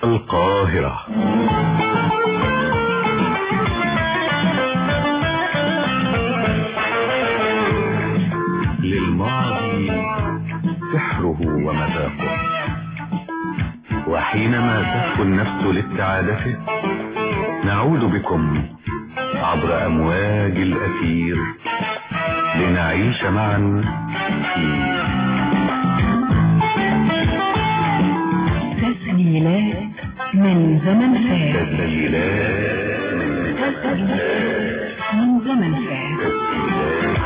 القاهرة للماضي سحره ومذاقه وحينما تهفو النفس لابتعادته نعود بكم عبر أمواج الأثير لنعيش معا في تسجيلات من زمن فات تسجيلات من تسجيلات من زمن فات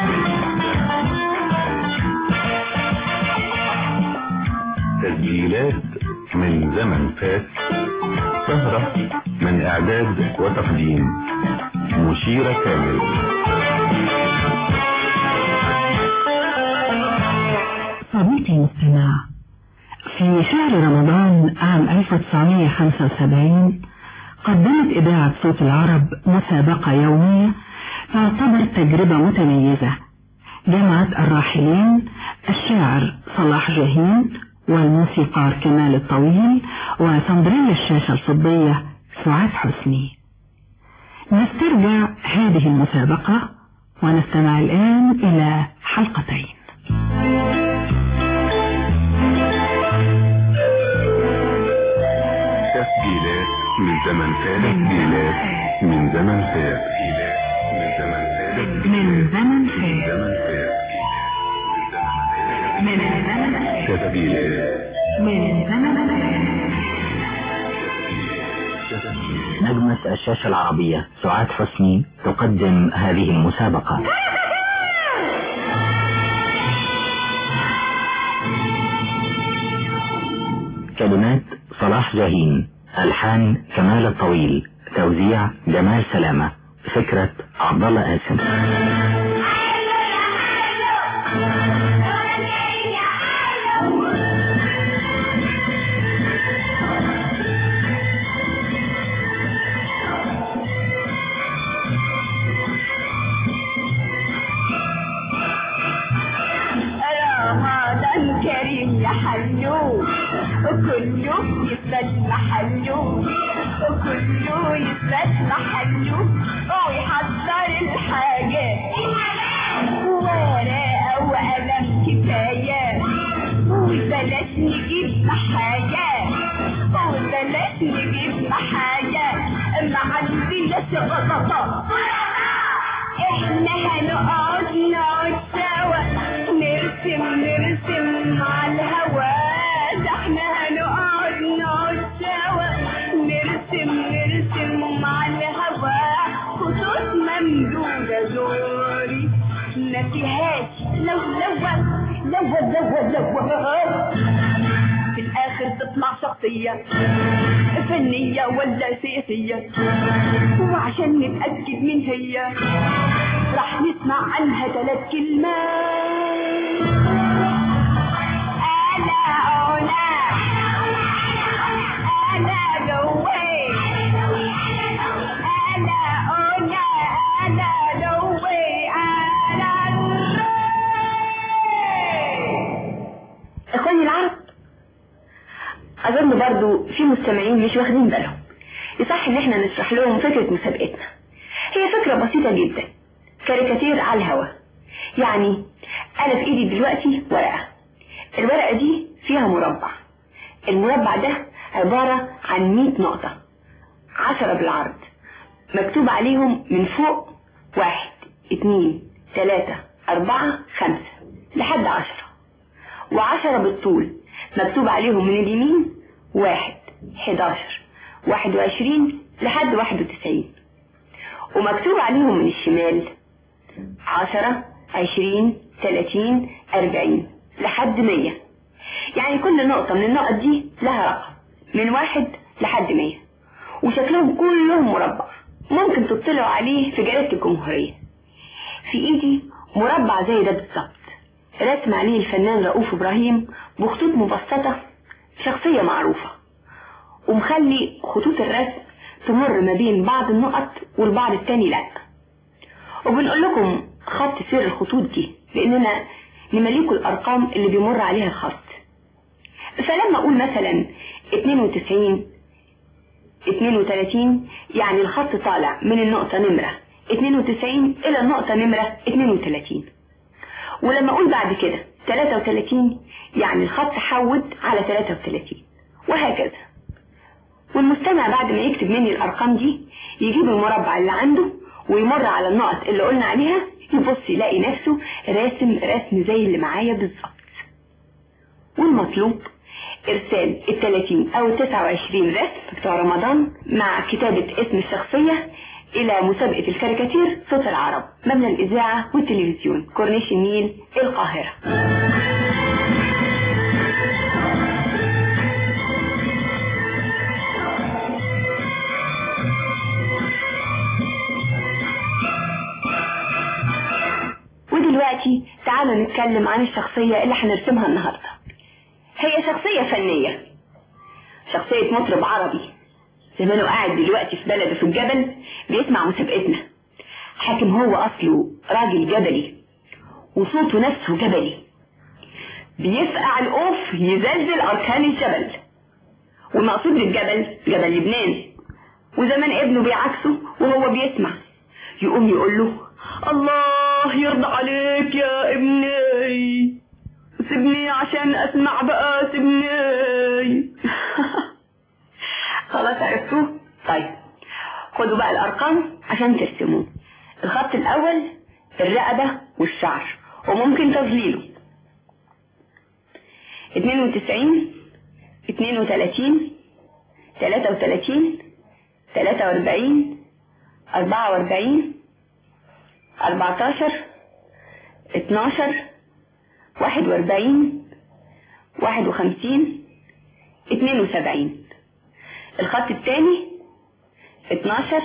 تسجيلات من زمن فات سهرة من إعداد وتقديم مشيرة كامل صديقي المستمع في شهر رمضان عام 1975 قدمت إذاعة صوت العرب مسابقة يومية تعتبر تجربة متميزة جمعت الراحلين الشاعر صلاح جاهين والموسيقار كمال الطويل وسندريلا الشاشة الفضية سعاد حسني نسترجع هذه المسابقة ونستمع الآن إلى حلقتين تسجيلات من زمن فات تسجيلات من زمن فات من زمن فات من زمن فات من زمن فات من زمن فات تسجيلات من زمن فات نجمة الشاشة العربية سعاد حسني تقدم هذه المسابقة كلمات صلاح جاهين ألحان كمال الطويل توزيع جمال سلامة فكرة عبد الله قاسم رمضان كريم يا حلو وكله يسبت محله وكله يسبت محله ويحضر الحاجات ورقة وقلم كفاية وبلاش نجيب حاجة وبلاش نجيب حاجة مع البلاش غلطة احنا هنقعد نقعد سوا نرسم نرسم على الهوا ده احنا هنقعد نقعد سوا نرسم نرسم على الهوا خطوط ممدودة زوري ما فيهاش لو لو لو لو لو في الاخر تطلع شخصية فنية ولا سياسية وعشان نتأكد من هي راح نسمع عنها ثلاث كلمات أنا هنا أنا جوي أنا هنا أنا جوي أنا اخواني العرب اظن برضو في مستمعين مش واخدين بالهم يصح ان احنا نشرح لهم فكرة مسابقتنا هي فكرة بسيطة جدا كاريكاتير على الهوا يعني انا في ايدي دلوقتي ورقة الورقة دي فيها مربع المربع ده عبارة عن 100 نقطة عشرة بالعرض مكتوب عليهم من فوق واحد اتنين تلاتة اربعة خمسة لحد عشرة وعشرة بالطول مكتوب عليهم من اليمين واحد حداشر واحد وعشرين لحد واحد وتسعين ومكتوب عليهم من الشمال عشرة عشرين تلاتين أربعين لحد مية يعني كل نقطة من النقط دي لها رقم من واحد لحد مية وشكلهم كلهم مربع ممكن تطلعوا عليه في جريدة الجمهورية في ايدي مربع زي ده بالظبط رسم عليه الفنان رؤوف ابراهيم بخطوط مبسطة شخصية معروفة ومخلي خطوط الرسم تمر ما بين بعض النقط والبعض التاني لا وبنقول لكم خط سير الخطوط دي لاننا نمليكوا الارقام اللي بيمر عليها الخط فلما اقول مثلا 92 32 يعني الخط طالع من النقطة نمرة 92 إلى النقطة نمرة 32 ولما أقول بعد كده 33 يعني الخط حود على 33 وهكذا والمستمع بعد ما يكتب مني الأرقام دي يجيب المربع اللي عنده ويمر على النقط اللي قلنا عليها يبص يلاقي نفسه راسم رسم زي اللي معايا بالظبط والمطلوب ارسال ال 30 او ال 29 رسم بتوع رمضان مع كتابة اسم الشخصية الى مسابقة الكاريكاتير صوت العرب مبنى الاذاعة والتلفزيون كورنيش النيل القاهرة ودلوقتي تعالوا نتكلم عن الشخصية اللي هنرسمها النهاردة هي شخصية فنية شخصية مطرب عربي زمانه قاعد دلوقتي في بلده في الجبل بيسمع مسابقتنا حاكم هو أصله راجل جبلي وصوته نفسه جبلي بيفقع القوف يزلزل أركان الجبل والمقصود بالجبل جبل لبنان وزمان ابنه بيعكسه وهو بيسمع يقوم يقول له الله يرضى عليك يا ابني سيبني عشان اسمع بقى سيبني خلاص عرفتوه طيب خدوا بقى الارقام عشان ترسموه الخط الاول الرقبة والشعر وممكن تظليله 92 32 33 43 44 14 12 واحد واربعين واحد وخمسين اتنين وسبعين الخط الثاني اتناشر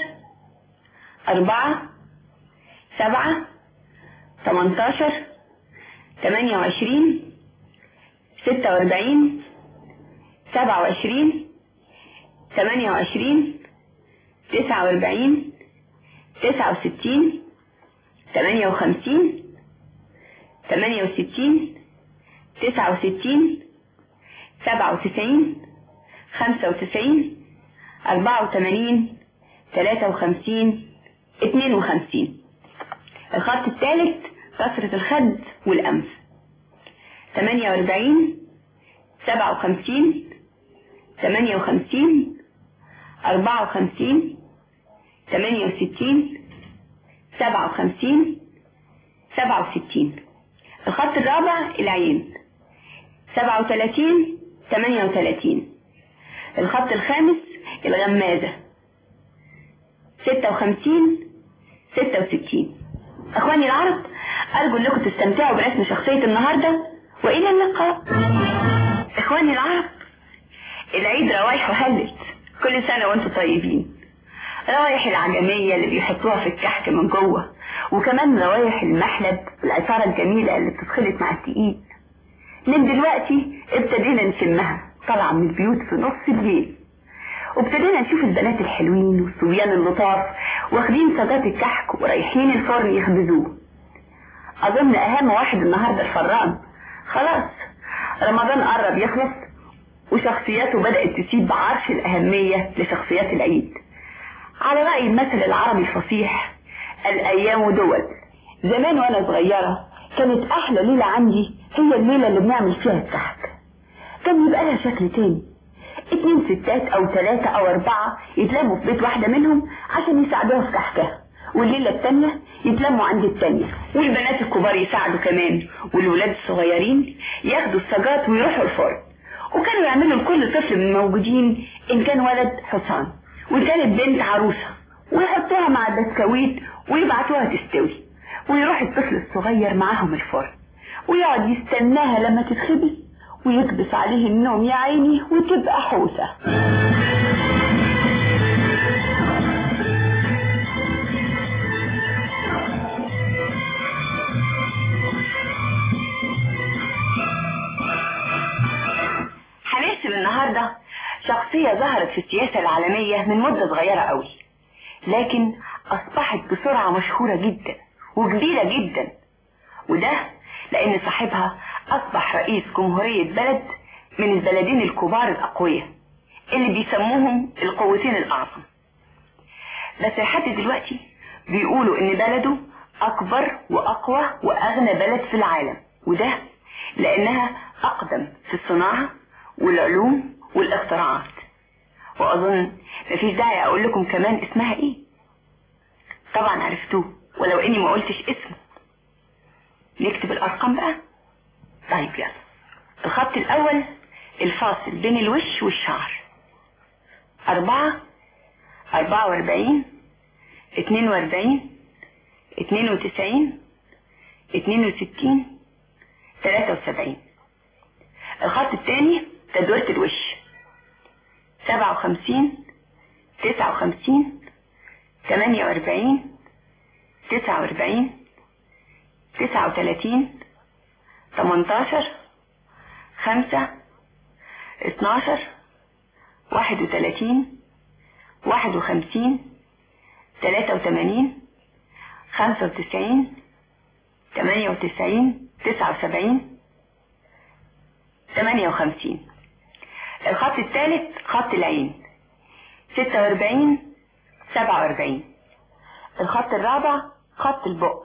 اربعة سبعة تمنتاشر تمانية وعشرين ستة واربعين سبعة وعشرين تمانية وعشرين تسعة واربعين تسعة وستين تمانية وخمسين تمانية وستين تسعة وستين سبعة وتسعين خمسة وتسعين أربعة وثمانين ثلاثة وخمسين اتنين وخمسين الخط الثالث كسرة الخد والأنف تمانية وأربعين سبعة وخمسين تمانية وخمسين أربعة وخمسين تمانية وستين سبعة وخمسين سبعة وستين الخط الرابع العين سبعة وثلاثين ثمانية وثلاثين الخط الخامس الغمازة ستة وخمسين ستة وستين اخواني العرب ارجو انكم تستمتعوا برسم شخصية النهاردة والى اللقاء اخواني العرب العيد روايح وهلت كل سنة وانتم طيبين روايح العجمية اللي بيحطوها في الكحك من جوه وكمان روايح المحلب والعصارة الجميلة اللي بتتخلط مع التقيل من دلوقتي ابتدينا نشمها طالعة من البيوت في نص الليل وابتدينا نشوف البنات الحلوين والصبيان اللطاف واخدين صاجات الكحك ورايحين الفرن يخبزوه اظن اهم واحد النهارده الفران خلاص رمضان قرب يخلص وشخصياته بدأت تسيب بعرش الأهمية لشخصيات العيد على رأي المثل العربي الفصيح الأيام دول زمان وأنا صغيرة كانت أحلى ليلة عندي هي الليلة اللي بنعمل فيها الكحك كان يبقى لها شكل تاني اتنين ستات او تلاتة او اربعة يتلموا في بيت واحدة منهم عشان يساعدوها في كحكها والليلة التانية يتلموا عند التانية والبنات الكبار يساعدوا كمان والولاد الصغيرين ياخدوا السجات ويروحوا الفرن وكانوا يعملوا لكل طفل من الموجودين ان كان ولد حصان وان كانت بنت عروسة ويحطوها مع البسكويت ويبعتوها تستوي ويروح الطفل الصغير معاهم الفرن ويقعد يستناها لما تتخبز ويكبس عليه النوم يا عيني وتبقى حوسة هنرسم النهاردة شخصية ظهرت في السياسة العالمية من مدة صغيرة قوي لكن أصبحت بسرعة مشهورة جدا وكبيرة جدا وده لأن صاحبها أصبح رئيس جمهورية بلد من البلدين الكبار الأقوياء اللي بيسموهم القوتين الأعظم بس لحد دلوقتي بيقولوا إن بلده أكبر وأقوى وأغنى بلد في العالم وده لأنها أقدم في الصناعة والعلوم والاختراعات وأظن مفيش داعي أقول لكم كمان اسمها إيه طبعا عرفتوه ولو إني ما قلتش اسمه نكتب الأرقام بقى طيب يلا الخط الأول الفاصل بين الوش والشعر أربعة أربعة وأربعين اتنين وأربعين اتنين وتسعين اتنين وستين تلاتة وسبعين الخط الثاني تدويرة الوش سبعة وخمسين تسعة وخمسين تمانية وأربعين تسعة وأربعين تسعة وتلاتين تمنتاشر خمسة اتناشر واحد وتلاتين واحد وخمسين تلاتة وتمانين خمسة وتسعين تمانية وتسعين تسعة وسبعين تمانية وخمسين الخط الثالث خط العين ستة واربعين سبعة واربعين الخط الرابع خط البق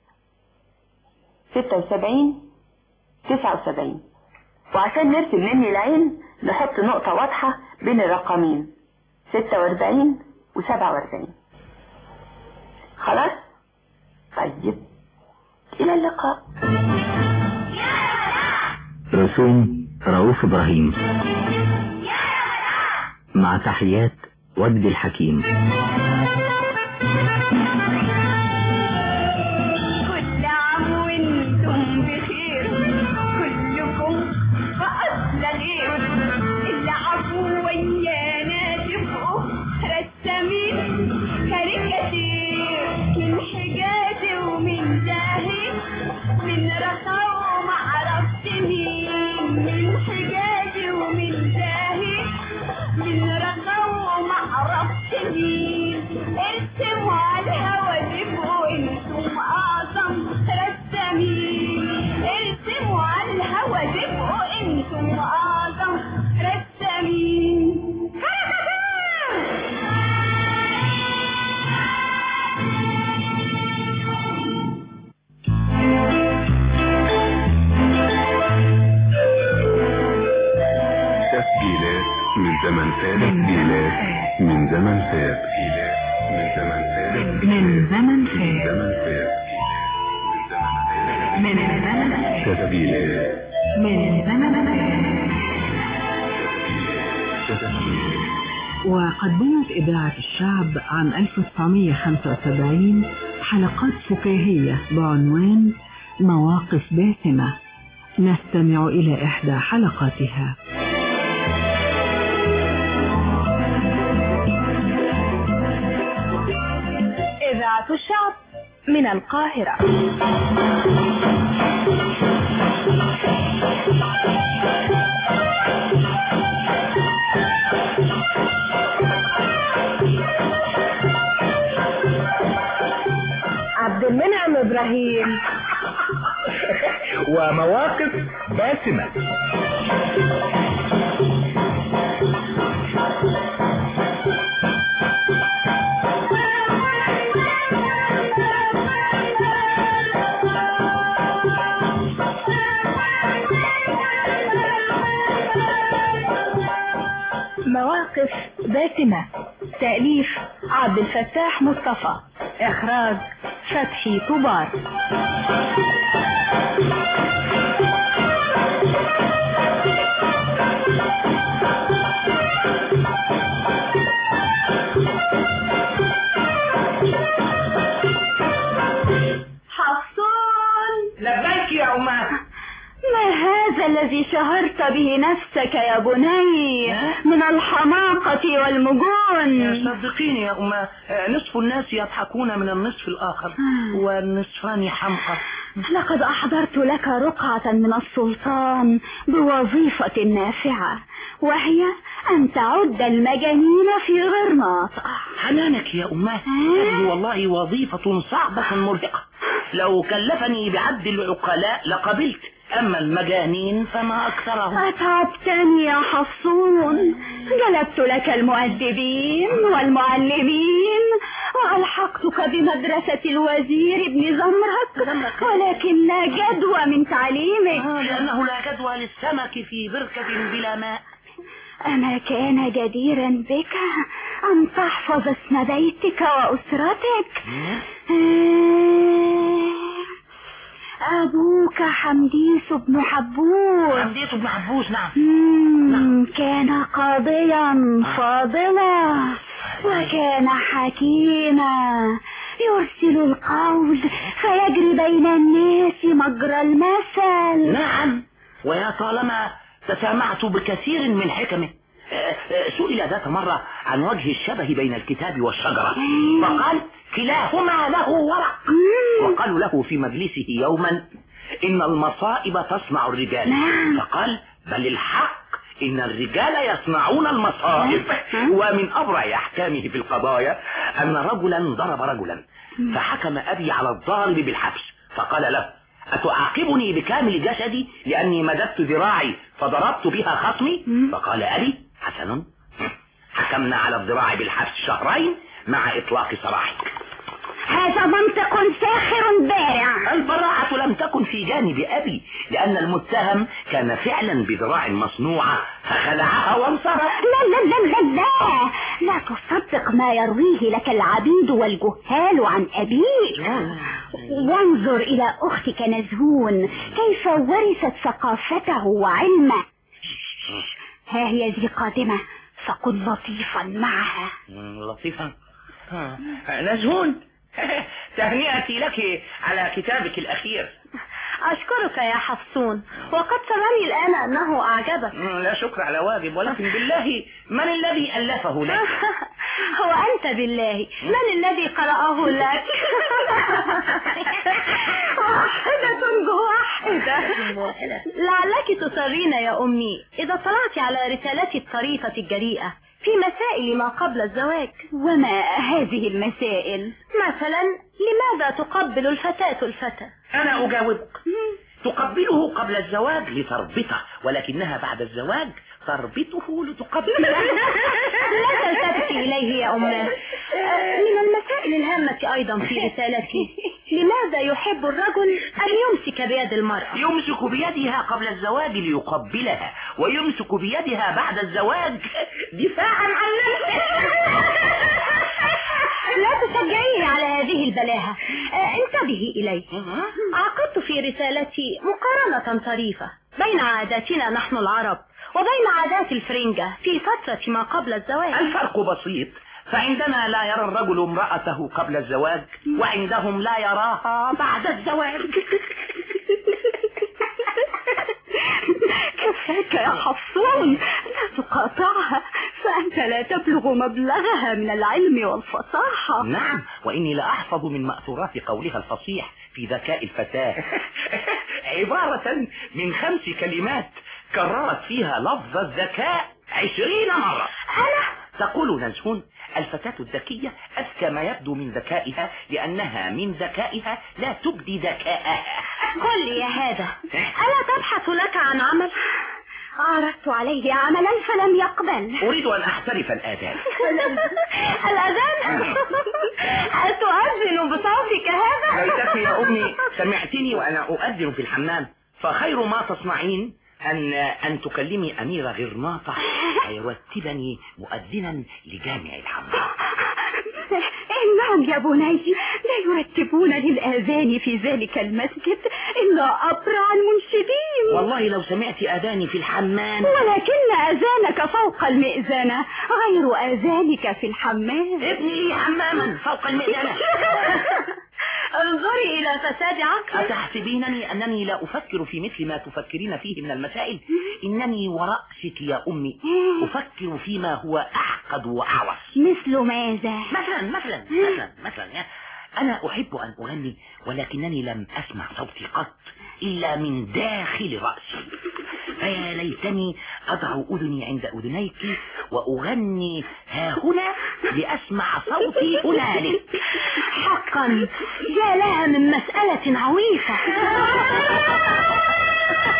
ستة وسبعين تسعة وسبعين وعشان نرسم مني العين نحط نقطة واضحة بين الرقمين ستة واربعين وسبعة واربعين خلاص طيب إلى اللقاء رسوم رؤوف إبراهيم مع تحيات وجد الحكيم كل عام وانتم بخير كلكم فأصل غير العفو ويانا تبقوا رسامين كاريكاتير من حجازي ومن زاهي من رخا ومعرفش مين من حجازي ومن زاهي من رخا ومعرفش مين ارسموا على الهوا تبقوا انتم اعظم رسامين ارسموا على الهوا تبقوا انتم اعظم رسامين تسجيلات من زمن فات تسجيلات من زمن فات تسجيلات من زمن فات من زمن من فات زمن فات من زمن فات تسجيلات من زمن فات تسجيلات وقدمت إذاعة الشعب عام 1975 حلقات فكاهية بعنوان مواقف باسمة نستمع إلى إحدى حلقاتها إذاعة الشعب من القاهرة عبد المنعم إبراهيم ومواقف باسمة مواقف باسمة تأليف عبد الفتاح مصطفى إخراج فتحي طبار حصان لبيك يا أمه ما هذا الذي شهرت به نفسك يا بني من الحماقة والمجون صدقيني يا أمه نصف الناس يضحكون من النصف الآخر والنصفان حمقى لقد أحضرت لك رقعة من السلطان بوظيفة نافعة وهي أن تعد المجانين في غرناطة حنانك يا أمه هذه والله وظيفة صعبة مرهقة لو كلفني بعد العقلاء لقبلت أما المجانين فما أكثرهم أتعبتني يا حفصون جلبت لك المؤدبين والمعلمين وألحقتك بمدرسة الوزير ابن زمرك ولكن لا جدوى من تعليمك آه، لأنه لا جدوى للسمك في بركة بلا ماء أما كان جديرا بك أن تحفظ اسم بيتك وأسرتك آه، أبوك حمديس بن حبوس حمديت بن عبوس نعم مم، كان قاضيا فاضلا وكان حكيما يرسل القول فيجري بين الناس مجرى المثل نعم ويا طالما تسامعت بكثير من حكمه آه، آه، سئل ذات مرة عن وجه الشبه بين الكتاب والشجرة فقال كلاهما له ورق وقالوا له في مجلسه يوما إن المصائب تصنع الرجال نعم. فقال بل الحق إن الرجال يصنعون المصائب ومن أبرع أحكامه في القضايا أن رجلا ضرب رجلا فحكم أبي على الضارب بالحبس فقال له أتعاقبني بكامل جسدي لأني مددت ذراعي فضربت بها خصمي فقال أبي حسن حكمنا على الذراع بالحبس شهرين مع إطلاق سراحك هذا منطق ساخر بارع البراءة لم تكن في جانب أبي لأن المتهم كان فعلا بذراع مصنوعة فخلعها وانصرف لا لا لا لا لا لا تصدق ما يرويه لك العبيد والجهال عن أبيك وانظر إلى أختك نزهون كيف ورثت ثقافته وعلمه ها هي ذي قادمة فكن لطيفا معها لطيفة نزهون تهنئتي لك على كتابك الأخير أشكرك يا حفصون وقد سرني الآن أنه أعجبك لا شكر على واجب ولكن بالله من الذي ألفه لك هو أنت بالله من الذي قرأه لك واحدة جواحدة لعلك تسرين يا أمي إذا طلعت على رسالتي الطريفة الجريئة في مسائل ما قبل الزواج وما هذه المسائل مثلا لماذا تقبل الفتاة الفتى أنا أجاوبك تقبله قبل الزواج لتربطه ولكنها بعد الزواج تربطه لتقبله لا تلتفتي إليه يا أماه آه، من المسائل الهامة أيضا في رسالتي لماذا يحب الرجل أن يمسك بيد المرأة يمسك بيدها قبل الزواج ليقبلها ويمسك بيدها بعد الزواج دفاعا عن نفسه لا تشجعيني على هذه البلاهة آه، انتبهي إلي عقدت في رسالتي مقارنة طريفة بين عاداتنا نحن العرب وبين عادات الفرنجة في فترة ما قبل الزواج الفرق بسيط فعندنا لا يرى الرجل امرأته قبل الزواج وعندهم لا يراها بعد الزواج كفاك يا حفصون لا تقاطعها فأنت لا تبلغ مبلغها من العلم والفصاحة نعم وإني لأحفظ من مأثورات قولها الفصيح في ذكاء الفتاة عبارة من خمس كلمات كررت فيها لفظ الذكاء عشرين مرة أنا تقول نزهون الفتاة الذكية أذكى ما يبدو من ذكائها لأنها من ذكائها لا تبدي ذكاءها قل لي يا هذا ألا تبحث لك عن عمل عرضت عليه عملا فلم يقبل أريد أن أحترف الآذان الأذان أتؤذن بصوتك هذا ليتك يا أمي سمعتني وأنا أؤذن في الحمام فخير ما تصنعين أن أن تكلمي أميرة غرناطة يرتبني مؤذنا لجامع الحمام نعم يا بني لا يرتبون للآذان في ذلك المسجد إلا أبرع المنشدين والله لو سمعت أذاني في الحمام ولكن أذانك فوق المئذنة غير أذانك في الحمام ابني لي حماما فوق المئذنة انظري إلى فساد عقلك أتحسبينني أنني لا أفكر في مثل ما تفكرين فيه من المسائل إنني ورأسك يا أمي أفكر فيما هو أعقد وأعوص مثل ماذا مثلا مثلا مثلا مثلا يا أنا أحب أن أغني ولكنني لم أسمع صوتي قط إلا من داخل رأسي فيا ليتني أضع أذني عند أذنيك وأغني ها هنا لأسمع صوتي هنالك حقا يا لها من مسألة عويصة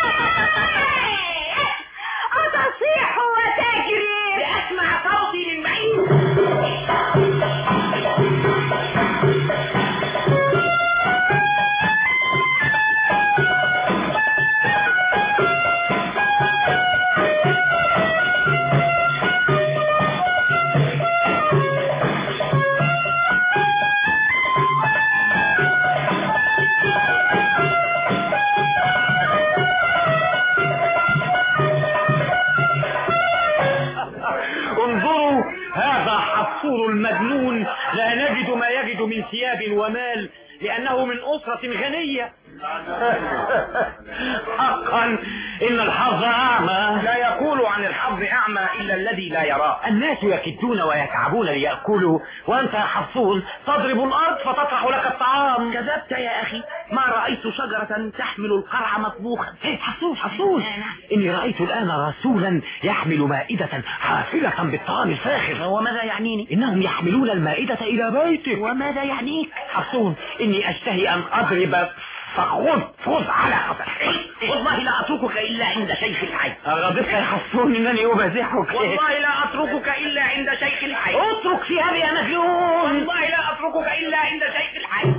انظروا هذا حصور المجنون لا نجد ما يجد من ثياب ومال لأنه من أسرة غنية حقا إن الحظ أعمى لا يقول عن الحظ أعمى إلا الذي لا يراه الناس يكدون ويتعبون ليأكلوا وأنت يا حفصون تضرب الأرض فتطرح لك الطعام كذبت يا أخي ما رأيت شجرة تحمل القرع مطبوخا إيه حفصون حفصون إني رأيت الآن رسولا يحمل مائدة حافلة بالطعام الفاخر وماذا يعنيني إنهم يحملون المائدة إلى بيتك وماذا يعنيك حفصون إني أشتهي أن أضرب فخذ فوز على خطر والله لا أتركك إلا عند شيخ الحي أغضبك يا حفصون إنني أبازحك والله لا أتركك إلا عند شيخ الحي اترك ثيابي يا مجنون والله لا أتركك إلا عند شيخ الحي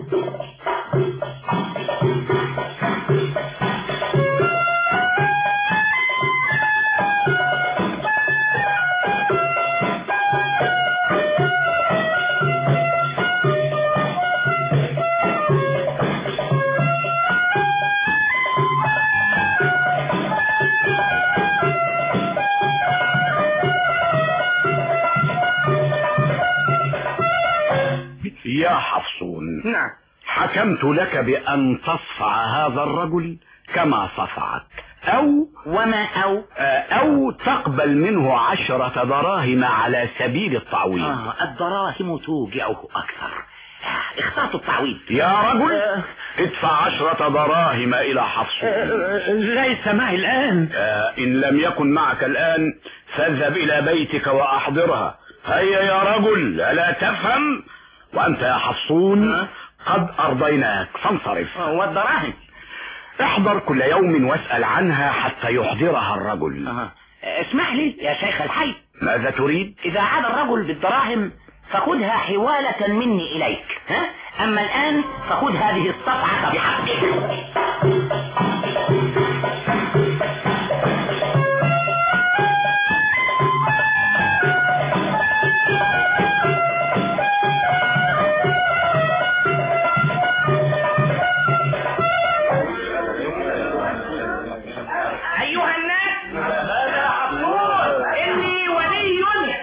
يا حفصون نعم حكمت لك بأن تصفع هذا الرجل كما صفعك أو وما أو آه، أو تقبل منه عشرة دراهم على سبيل التعويض آه الدراهم توجعه أكثر آه، اخترت التعويض يا رجل ادفع عشرة دراهم إلى حفصون ليس معي الآن آه، إن لم يكن معك الآن فاذهب إلى بيتك وأحضرها هيا يا رجل ألا تفهم وأنت يا حفصون قد أرضيناك فانصرف والدراهم احضر كل يوم واسأل عنها حتى يحضرها الرجل آه. اسمح لي يا شيخ الحي ماذا تريد إذا عاد الرجل بالدراهم فخذها حوالة مني إليك ها؟ أما الآن فخذ هذه الصفعة بحقك أيها الناس ماذا حصول إني ولي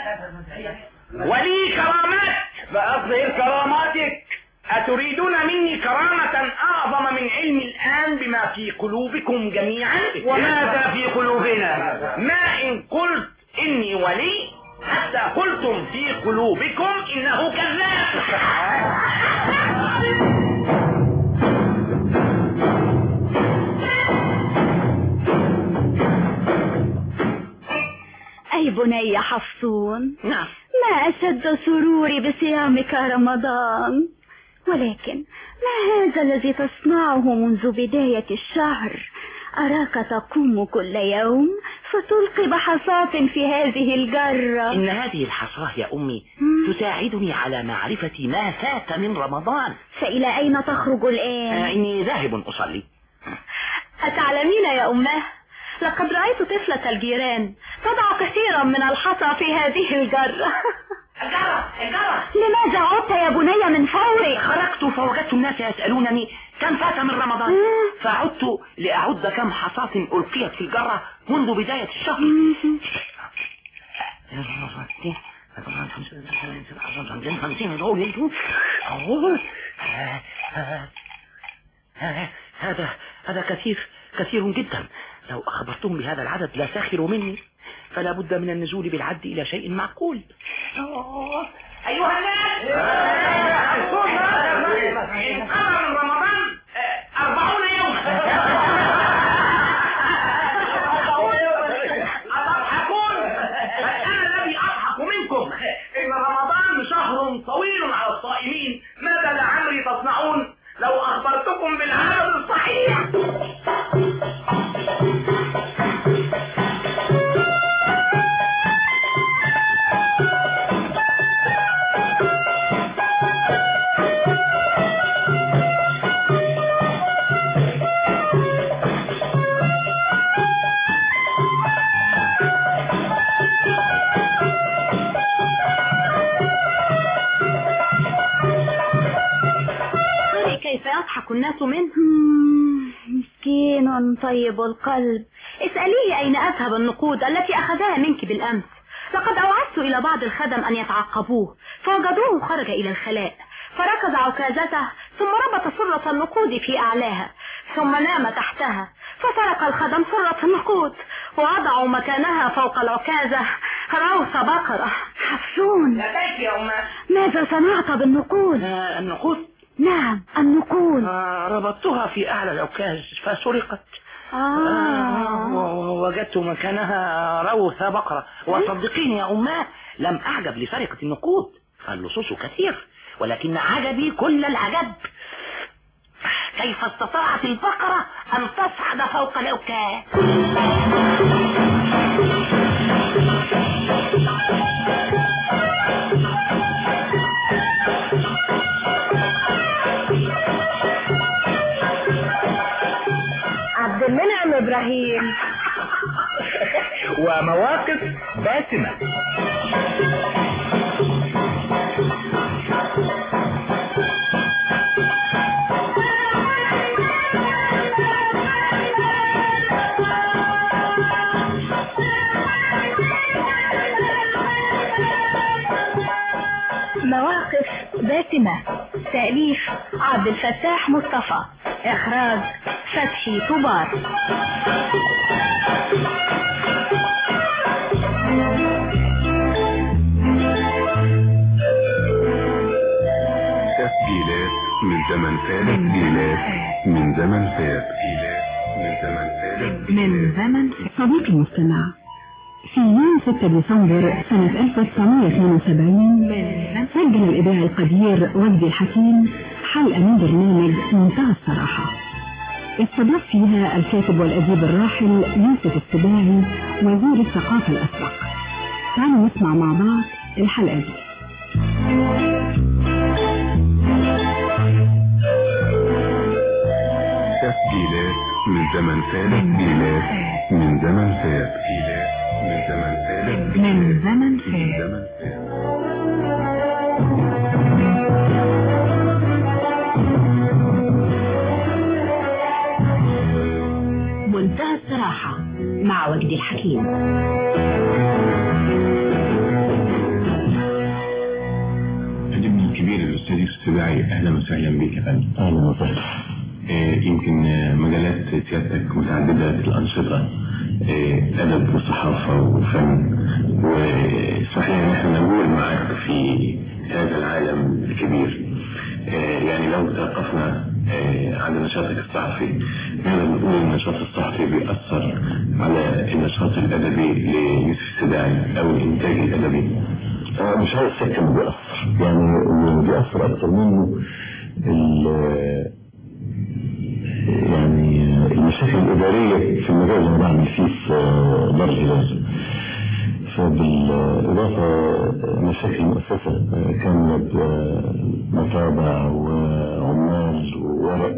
ولي كرامات فأظهر كراماتك أتريدون مني كرامة أعظم من علمي الآن بما في قلوبكم جميعا وماذا في قلوبنا ما إن قلت إني ولي حتى قلتم في قلوبكم إنه كذاب أي بني حفصون نعم ما أشد سروري بصيامك رمضان ولكن ما هذا الذي تصنعه منذ بداية الشهر أراك تقوم كل يوم فتلقي بحصات في هذه الجرة إن هذه الحصاة يا أمي مم. تساعدني على معرفة ما فات من رمضان فإلى أين تخرج آه الآن؟ إني ذاهب أصلي أتعلمين يا أمه لقد رأيت طفلة الجيران تضع كثيرا من الحصى في هذه الجرة الجرة الجرة لماذا عدت يا بني من فوري؟ خرجت فوجدت الناس يسألونني كم فات من رمضان فعدت لأعد كم حصاة ألقيت في الجرة منذ بداية الشهر هذا هذا كثير كثير جدا لو أخبرتهم بهذا العدد لا ساخروا مني فلا بد من النزول بالعد إلى شيء معقول أيها الناس انقضى من رمضان آه، أربعون يوما أتضحكون أنا الذي أضحك منكم إن رمضان شهر طويل على الصائمين ماذا لعمري تصنعون لو أخبرتكم بالعدد الصحيح يضحك الناس منه مم، مسكين طيب القلب اسأليه أين أذهب النقود التي أخذها منك بالأمس لقد أوعزت إلى بعض الخدم أن يتعقبوه فوجدوه خرج إلى الخلاء فركز عكازته ثم ربط سرة النقود في أعلاها ثم نام تحتها فسرق الخدم سرة النقود ووضعوا مكانها فوق العكازة روث بقرة حفصون لديك يا أمه ماذا صنعت بالنقود آه، النقود نعم النقود آه، ربطتها في أعلى العكاز فسرقت آه، آه. و- وجدت مكانها روث بقرة وصدقيني يا أماه لم أعجب لسرقة النقود فاللصوص كثير ولكن عجبي كل العجب كيف استطاعت البقرة أن تصعد فوق العكاز عبد المنعم إبراهيم ومواقف باسمة مواقف باسمة تأليف عبد الفتاح مصطفى إخراج فتحي طبار تسجيلات من زمن فات تسجيلات من زمن فات تسجيلات من زمن فات من زمن صديقي المستمع في يوم 6 ديسمبر سنة 1972 سجل الإذاعي القدير وجدي الحكيم حلقة من برنامج منتهى الصراحة استضاف فيها الكاتب والأديب الراحل يوسف السباعي وزير الثقافة الأسبق تعالوا نسمع مع بعض الحلقة دي تسجيلات من زمن فات تسجيلات من زمن فات تسجيلات من زمن فات من زمن من فات زمن فات منتهى الصراحة مع وجدي الحكيم أديبنا الكبير الأستاذ يوسف السباعي أهلا وسهلا بك يا فندم أهلا وسهلا آه، يمكن آه، مجالات سيادتك متعددة في الأنشطة آه، أدب وصحافة وفن وصحيح إن احنا نقول معاك في هذا العالم الكبير آه، يعني لو توقفنا آه، على نشاطك الصحفي نقدر نقول إن النشاط الصحفي بيأثر على النشاط الأدبي ليوسف السباعي أو الإنتاج الأدبي أنا مش عايز شك انه بيأثر يعني اللي بيأثر أكتر منه ال- يعني المشاكل الإدارية في المجال اللي أنا بعمل فيه في دار الهلال فبالإضافة مشاكل مؤسسة كانت متابع وعمال وورق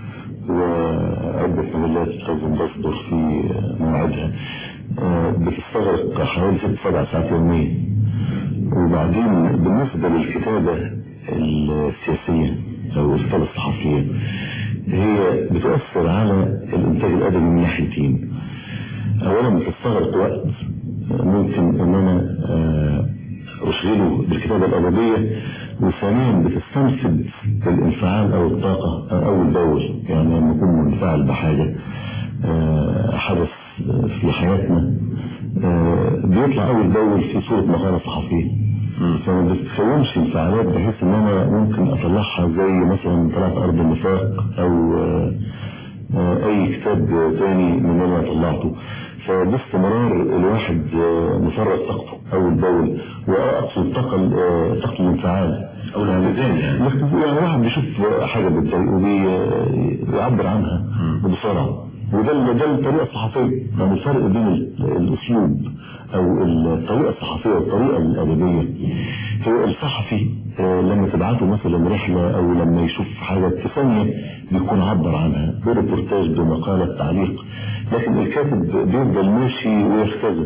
وعدة مجلات لازم تصدر في موعدها بتستغرق حوالي ست سبع ساعات يوميا وبعدين بالنسبة للكتابة السياسية أو الكتابة الصحفية هي بتؤثر على الإنتاج الأدبي من ناحيتين أولا بتستغرق وقت ممكن إن أنا آه، أشغله بالكتابة الأدبية وثانيا بتستنفذ الانفعال أو الطاقة أول بأول يعني لما أكون منفعل بحاجة آه، حدث في حياتنا آه، بيطلع أول بأول في صورة مقالة صحفية فما بتكونش انفعالات بحيث ان انا ممكن اطلعها زي مثلا طلعت ارض النفاق او آه، آه، اي كتاب تاني من اللي انا طلعته فباستمرار الواحد آه، مفرغ طاقته اول باول واقصد الطاقه آه، طاقه الانفعال او الهمدان يعني يعني الواحد بيشوف حاجه بتضايقه وبيعبر عنها بسرعه وده ال- ده الطريقه الصحفيه يعني الفرق بين ال- الاسلوب او الطريقه الصحفيه والطريقه الادبيه هو الصحفي آه، لما تبعته مثلا رحله او لما يشوف حاجه في ثانيه بيكون عبر عنها بريبورتاج بمقاله تعليق لكن الكاتب بيفضل ماشي ويختزن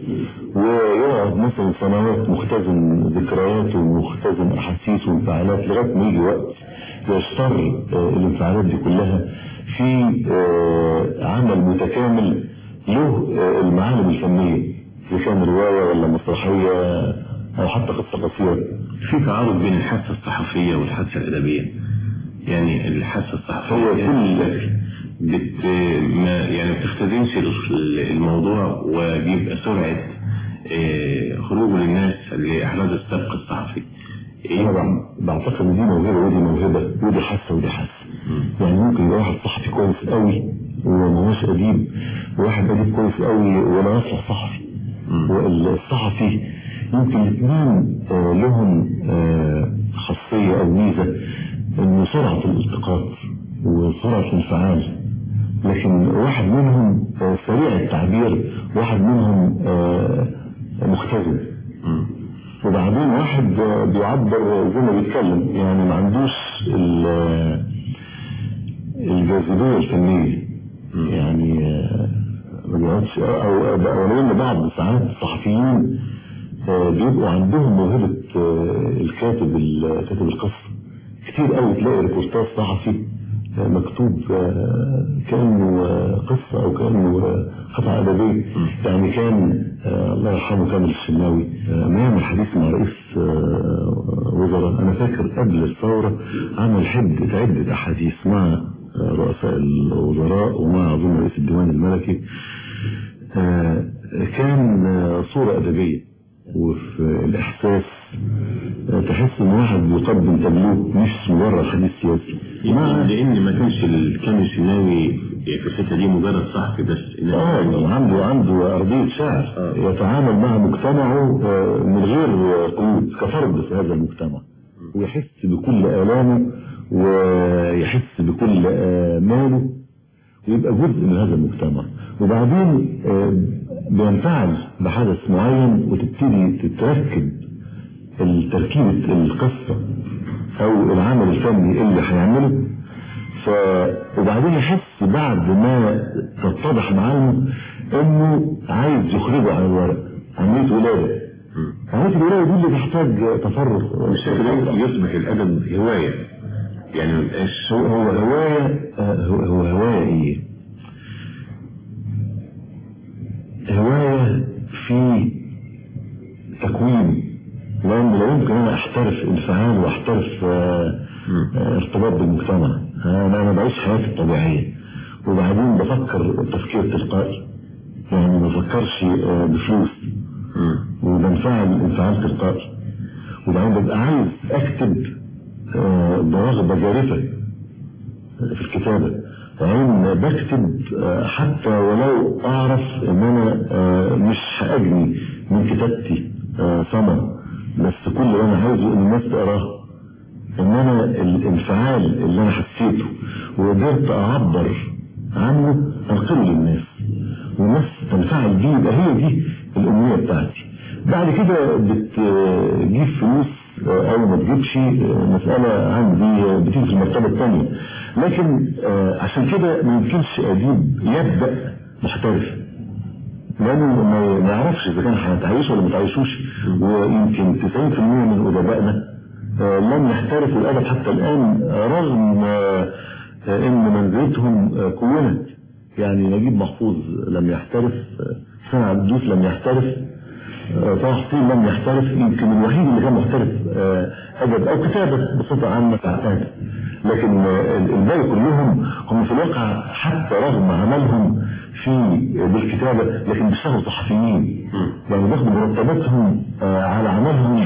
ويقعد مثلا سنوات مختزن ذكرياته ومختزن احاسيسه وانفعالات لغايه ما يجي وقت يشتر آه، الانفعالات دي كلها في آه، عمل متكامل له آه، المعالم الفنيه اذا كان روايه ولا مسرحيه او حتى قصه قصيره في تعارض بين الحاسة الصحفية والحاسة الأدبية يعني الحاسة الصحفية هو يعني بت ما يعني ما بتختزنش ال- الموضوع وبيبقى سرعة آه، خروجه للناس لإحراز السبق الصحفي انا بع- بعتقد ان دي موهبه ودي موهبه ودي حاسه ودي حاسه يعني ممكن يبقى واحد صحفي كويس قوي وما هوش اديب وواحد اديب كويس قوي ولا يصلح صحفي والصحفي يمكن الاثنين آه، لهم آه، خاصيه او ميزه انه سرعه الالتقاط وسرعه الانفعال لكن واحد منهم آه، سريع التعبير واحد منهم آه، مختزن وبعدين واحد آه، بيعبر زي ما بيتكلم يعني ما عندوش ال- آه، الجاذبية الفنية يعني آه، ما بيقعدش او او أو ان بعض ساعات الصحفيين آه، بيبقوا عندهم موهبة آه، الكاتب ال- كاتب القصة كتير قوي تلاقي ريبورتاج صحفي آه، مكتوب آه، كأنه آه، قصة او كأنه آه، قطعة أدبية يعني كان آه، الله يرحمه كامل الشناوي آه، ما يعمل حديث مع رئيس آه، وزراء أنا فاكر قبل الثورة عمل حدة عدة أحاديث مع آه، رؤساء الوزراء ومع أظن رئيس الديوان الملكي آه، كان آه، صورة أدبية وفي الإحساس آه، تحس إن واحد بيقدم تابلوه مش مجرد حديث سياسي يعني لأن ما كانش الكامل الشناوي في الحتة دي مجرد صحفي بس إنما اه عنده عنده أرضية شعر يتعامل مع مجتمعه آه، من غير قيود كفرد في هذا المجتمع ويحس بكل آلامه ويحس بكل آه، ماله ويبقى جزء من هذا المجتمع وبعدين آه، بينفعل بحدث معين وتبتدي تتركب التركيبة القصة أو العمل الفني اللي هيعمله ف... وبعدين يحس بعد ما تتضح معلمه انه عايز يخرجه عن الورق عملية ولادة عملية الولادة دي اللي تحتاج تفرغ بشكل عام يصبح الأدب هواية يعني ما يبقاش هو هو هواية آه، هو هو هواية ايه هواية في تكوين لأن لا يمكن أنا أحترف انفعال وأحترف آه، آه، ارتباط بالمجتمع أنا أنا بعيش حياتي الطبيعية وبعدين بفكر تفكير تلقائي يعني ما بفكرش آه، بفلوس وبنفعل انفعال تلقائي وبعدين ببقى عايز أكتب آه، برغبة جارفة في الكتابة وبعدين بكتب آه، حتى ولو أعرف إن أنا آه، مش هأجني من كتابتي آه، ثمن بس كل اللي أنا عايزه إن الناس تقراه إن أنا الانفعال اللي أنا حسيته وقدرت أعبر عنه أنقله للناس والناس تنفعل بيه يبقى هي دي الأمنية بتاعتي بعد كده بتجيب فلوس آه، أو ما تجيبش آه، مسألة عندي آه، بتيجي في المرتبة الثانية لكن آه، عشان كده ما يمكنش أديب يبدأ محترف لأنه ما ما يعرفش إذا كان هيتعيش ولا ما يتعيشوش ويمكن 90% من أدبائنا آه، لم يحترفوا الأدب حتى الآن آه، رغم آه، آه، إن منزلتهم آه، كونت يعني نجيب محفوظ لم يحترف آه، حسين عبدوس لم يحترف آه، طه حسين لم يحترف يمكن الوحيد اللي كان محترف آه، أدب أو كتابة بصفة عامة كعتاد لكن آه، الباقي كلهم هم في الواقع حتى رغم عملهم في بالكتابة لكن بيشتغلوا صحفيين يعني بياخدوا مرتباتهم آه، على عملهم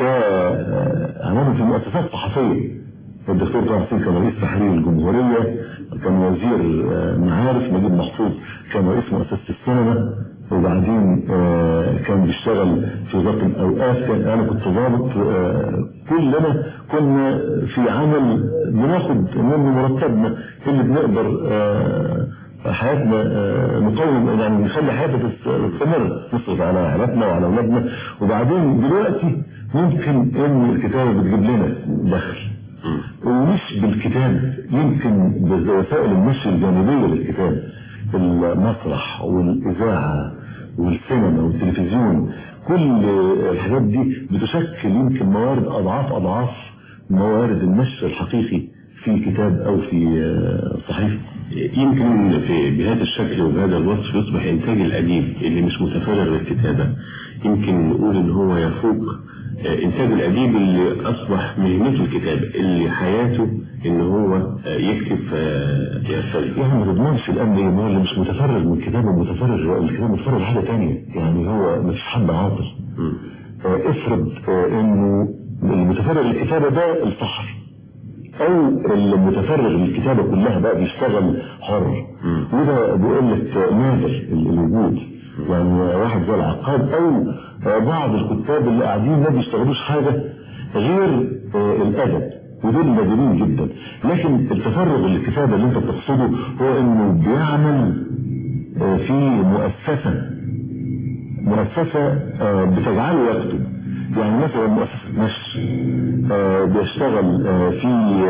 كعملهم في مؤسسات صحفية الدكتور طه حسين كان رئيس تحرير الجمهورية كان وزير آه، معارف نجيب محفوظ كان رئيس مؤسسة السينما وبعدين آه، كان بيشتغل في وزارة الأوقاف كان أنا كنت ضابط آه، كلنا كنا في عمل بناخد منه مرتبنا اللي بنقدر آه، حياتنا آه، نقوم يعني نخلي حياتنا تس- تستمر نصرف على عائلاتنا وعلى أولادنا وبعدين دلوقتي ممكن إن الكتابة بتجيب لنا دخل ومش بالكتاب يمكن بوسائل النشر الجانبية للكتاب المسرح والإذاعة والسينما والتلفزيون كل الحاجات دي بتشكل يمكن موارد أضعاف أضعاف موارد النشر الحقيقي في كتاب أو في صحيفة يمكن في بهذا الشكل وبهذا الوصف يصبح إنتاج الأديب اللي مش متفرغ للكتابة يمكن نقول إن هو يفوق إنتاج الأديب اللي أصبح مهنته الكتابة اللي حياته إن هو يكتب يرسل يعني ما تضمنش الأمن إيه هو اللي مش متفرغ من الكتابة متفرغ الكتاب متفرغ لحاجة تانية يعني هو مفيش حد عاطل افرض إنه المتفرغ للكتابة ده الفحر او المتفرغ للكتابة كلها بقى بيشتغل حر وده بيقول لك نادر الوجود يعني واحد زي العقاد او بعض الكتاب اللي قاعدين ما بيشتغلوش حاجة غير الادب ودول نادرين جدا لكن التفرغ للكتابة اللي انت بتقصده هو انه بيعمل في مؤسسة مؤسسة بتجعله يكتب يعني مثلا مؤسسة نشر بيشتغل في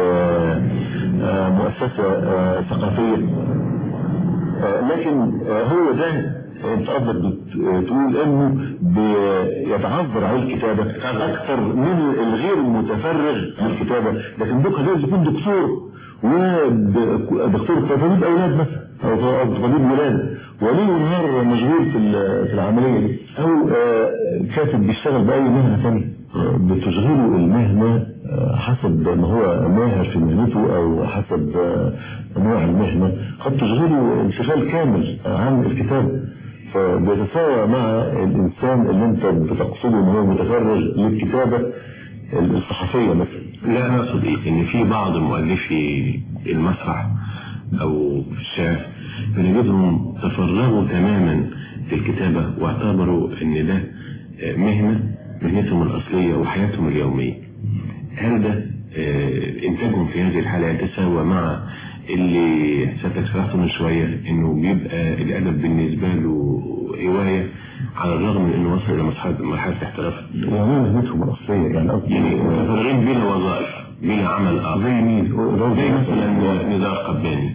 مؤسسة ثقافية لكن هو ده انت قصدك تقول انه بيتعذر عليه الكتابة اكثر من الغير المتفرغ للكتابة لكن دوك لازم يكون دكتور ودكتور طبيب اولاد مثلا او طبيب ولاد وليل نهار مشغول في في العملية دي او كاتب بيشتغل بأي مهنة ثانية بتشغله المهنة حسب ما هو ماهر في مهنته او حسب نوع المهنة قد تشغله انشغال كامل عن الكتاب فبيتساوى مع الانسان اللي انت بتقصده ان هو متفرغ للكتابة الصحفية مثلا لا انا اقصد ايه ان في بعض مؤلفي المسرح او في الشعر بنجدهم تفرغوا تماما للكتابة واعتبروا ان ده مهنة مهنتهم الاصلية وحياتهم اليومية هل ده انتاجهم في هذه الحالة يتساوى مع اللي سيادتك شرحته من شوية انه بيبقى الادب بالنسبة له هواية على الرغم من انه وصل الى مرحلة مرحلة احتراف يعني مهنتهم الاصلية يعني قصدي يعني متفرغين بلا وظائف بلا عمل اخر زي مين؟ زي مثلا نزار قباني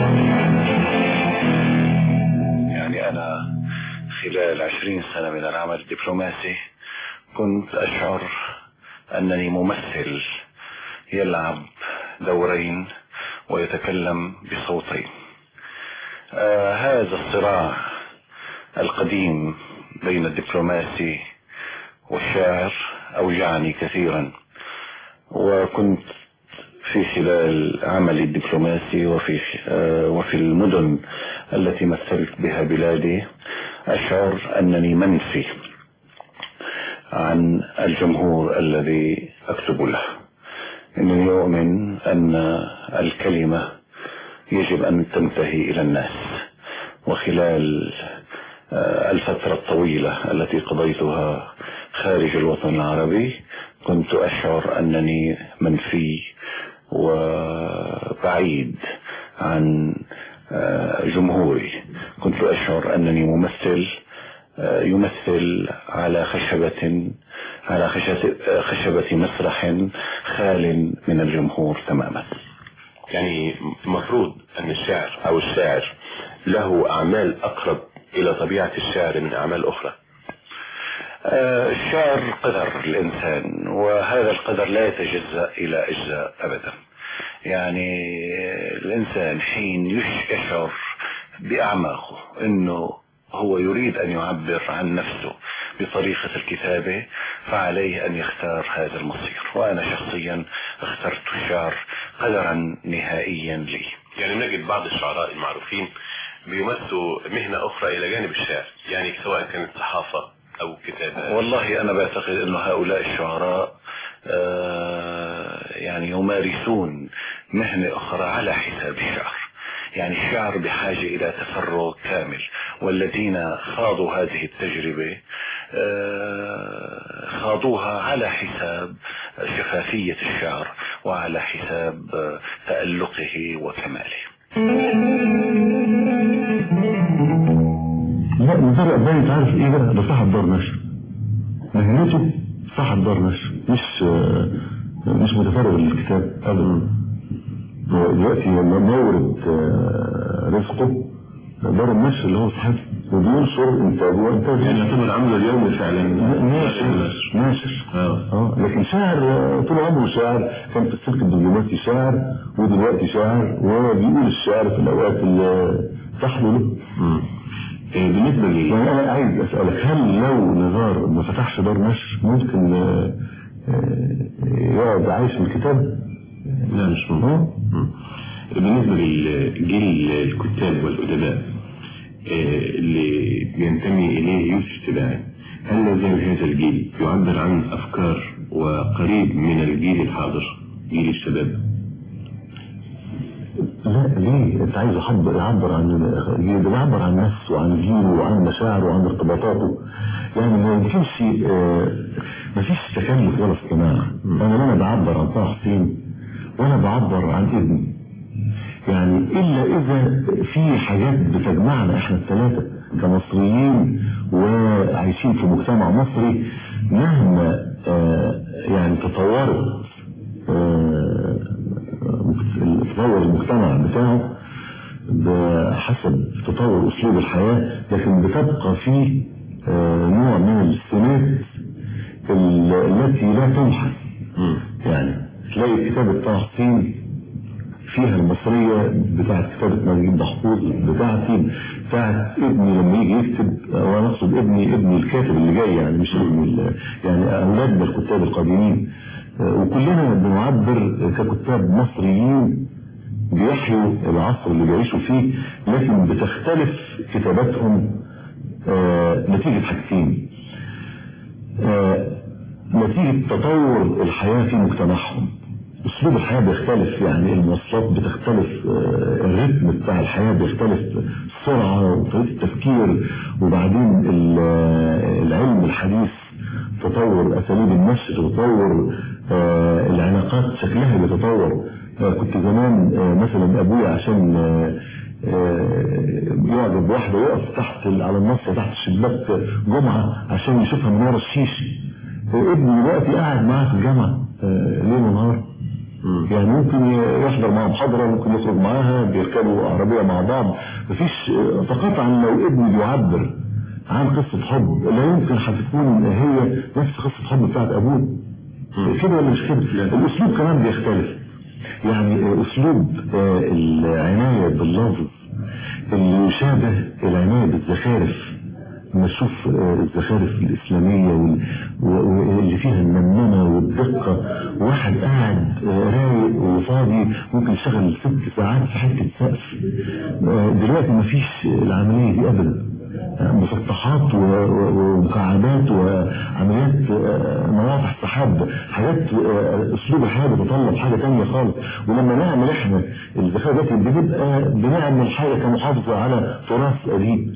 يعني أنا خلال عشرين سنة من العمل الدبلوماسي كنت أشعر أنني ممثل يلعب دورين ويتكلم بصوتين آه هذا الصراع القديم بين الدبلوماسي والشاعر أوجعني كثيرا وكنت في خلال عملي الدبلوماسي وفي وفي المدن التي مثلت بها بلادي أشعر أنني منفي عن الجمهور الذي أكتب له إنني يؤمن أن الكلمة يجب أن تنتهي إلى الناس وخلال الفترة الطويلة التي قضيتها خارج الوطن العربي كنت أشعر أنني منفي وبعيد عن جمهوري كنت أشعر أنني ممثل يمثل على خشبة على خشبة مسرح خال من الجمهور تماما يعني المفروض أن الشاعر أو الشاعر له أعمال أقرب إلى طبيعة الشعر من أعمال أخرى الشعر قدر الإنسان وهذا القدر لا يتجزأ إلى أجزاء أبدا يعني الإنسان حين يشعر بأعماقه أنه هو يريد أن يعبر عن نفسه بطريقة الكتابة فعليه أن يختار هذا المصير وأنا شخصيا اخترت الشعر قدرا نهائيا لي يعني نجد بعض الشعراء المعروفين بيمثلوا مهنة أخرى إلى جانب الشعر يعني سواء كانت صحافة أو كتابة والله أنا بعتقد أن هؤلاء الشعراء يعني يمارسون مهنة أخرى على حساب الشعر يعني الشعر بحاجة إلى تفرغ كامل والذين خاضوا هذه التجربة خاضوها على حساب شفافية الشعر وعلى حساب تألقه وكماله لا نزار قباني تعرف ايه بقى ده صاحب دار نشر مهنته صاحب دار نشر مش مش متفرغ للكتاب ابدا دلوقتي لما مورد رزقه دار النشر اللي هو صاحبه وبينشر انتاجه وانتاجه يعني يعتبر عمله اليومي فعلا ناشر ناشر اه لكن شاعر آه، طول عمره شاعر كان في السلك الدبلوماسي شاعر ودلوقتي شاعر وبيقول الشعر في الاوقات اللي تحلو له آه، بالنسبة لي يعني انا عايز اسالك هل لو نزار ما فتحش دار نشر ممكن آه، آه، يقعد عايش من الكتاب؟ لا مش ممكن مم. بالنسبة للجيل الكتاب والأدباء آه، اللي بينتمي إليه يوسف سباعي هل لا زال هذا الجيل يعبر عن أفكار وقريب من الجيل الحاضر جيل الشباب لا ليه انت عايز يعبر يعبر عن ده بيعبر عن نفسه وعن جيله وعن مشاعره وعن ارتباطاته يعني ما يمكنش آه، ما فيش تكلف ولا اصطناع انا لا انا بعبر عن طه حسين ولا بعبر عن ابني يعني الا اذا في حاجات بتجمعنا احنا الثلاثه كمصريين وعايشين في مجتمع مصري مهما آه، يعني تطورت آه، تطور المجتمع بتاعه بحسب تطور اسلوب الحياة لكن بتبقى فيه آه، نوع من السمات ال- التي لا تمحى يعني تلاقي كتابة طه حسين فيها المصرية بتاعت كتابة نجيب محفوظ بتاعتي بتاعت ابني لما يجي يكتب وانا اقصد ابني ابني الكاتب اللي جاي يعني مش ابني ال- يعني اولادنا الكتاب القادمين آه، وكلنا بنعبر ككتاب مصريين بيحيوا العصر اللي بيعيشوا فيه لكن بتختلف كتاباتهم آه، نتيجة حاجتين آه، نتيجة تطور الحياة في مجتمعهم اسلوب الحياة بيختلف يعني المواصلات بتختلف آه، الريتم بتاع الحياة بيختلف السرعة وطريقة التفكير وبعدين ال- آه، العلم الحديث تطور اساليب النشر تطور آه، العلاقات شكلها بيتطور آه، كنت زمان آه، مثلا ابويا عشان آه، آه، يعجب واحدة يقف تحت ال- على النص تحت الشباك جمعة عشان يشوفها من ورا الشيش آه، ابني دلوقتي قاعد معاه في الجامعة آه، ليل ونهار يعني ممكن يحضر معاها محاضرة ممكن يخرج معاها بيركبوا عربية مع بعض مفيش آه، تقاطع لو ابني بيعبر عن قصة حب لا يمكن هتكون هي نفس قصة حب بتاعت ابوه كده ولا مش كده الاسلوب كمان بيختلف يعني اسلوب آه، العناية باللفظ اللي يشابه العناية بالزخارف لما تشوف آه، الزخارف الإسلامية وال- و- واللي فيها المنمنة والدقة واحد قاعد آه، رايق وفاضي ممكن يشتغل ست ساعات في حتة سقف آه، دلوقتي مفيش العملية دي أبدا مسطحات و- و- ومكعبات وعمليات آه، مواضح سحاب حاجات آه، اسلوب الحياه بيتطلب حاجه تانية خالص ولما نعمل احنا الذكاء ده بنبقى بنعمل حاجه كمحافظه على تراث قديم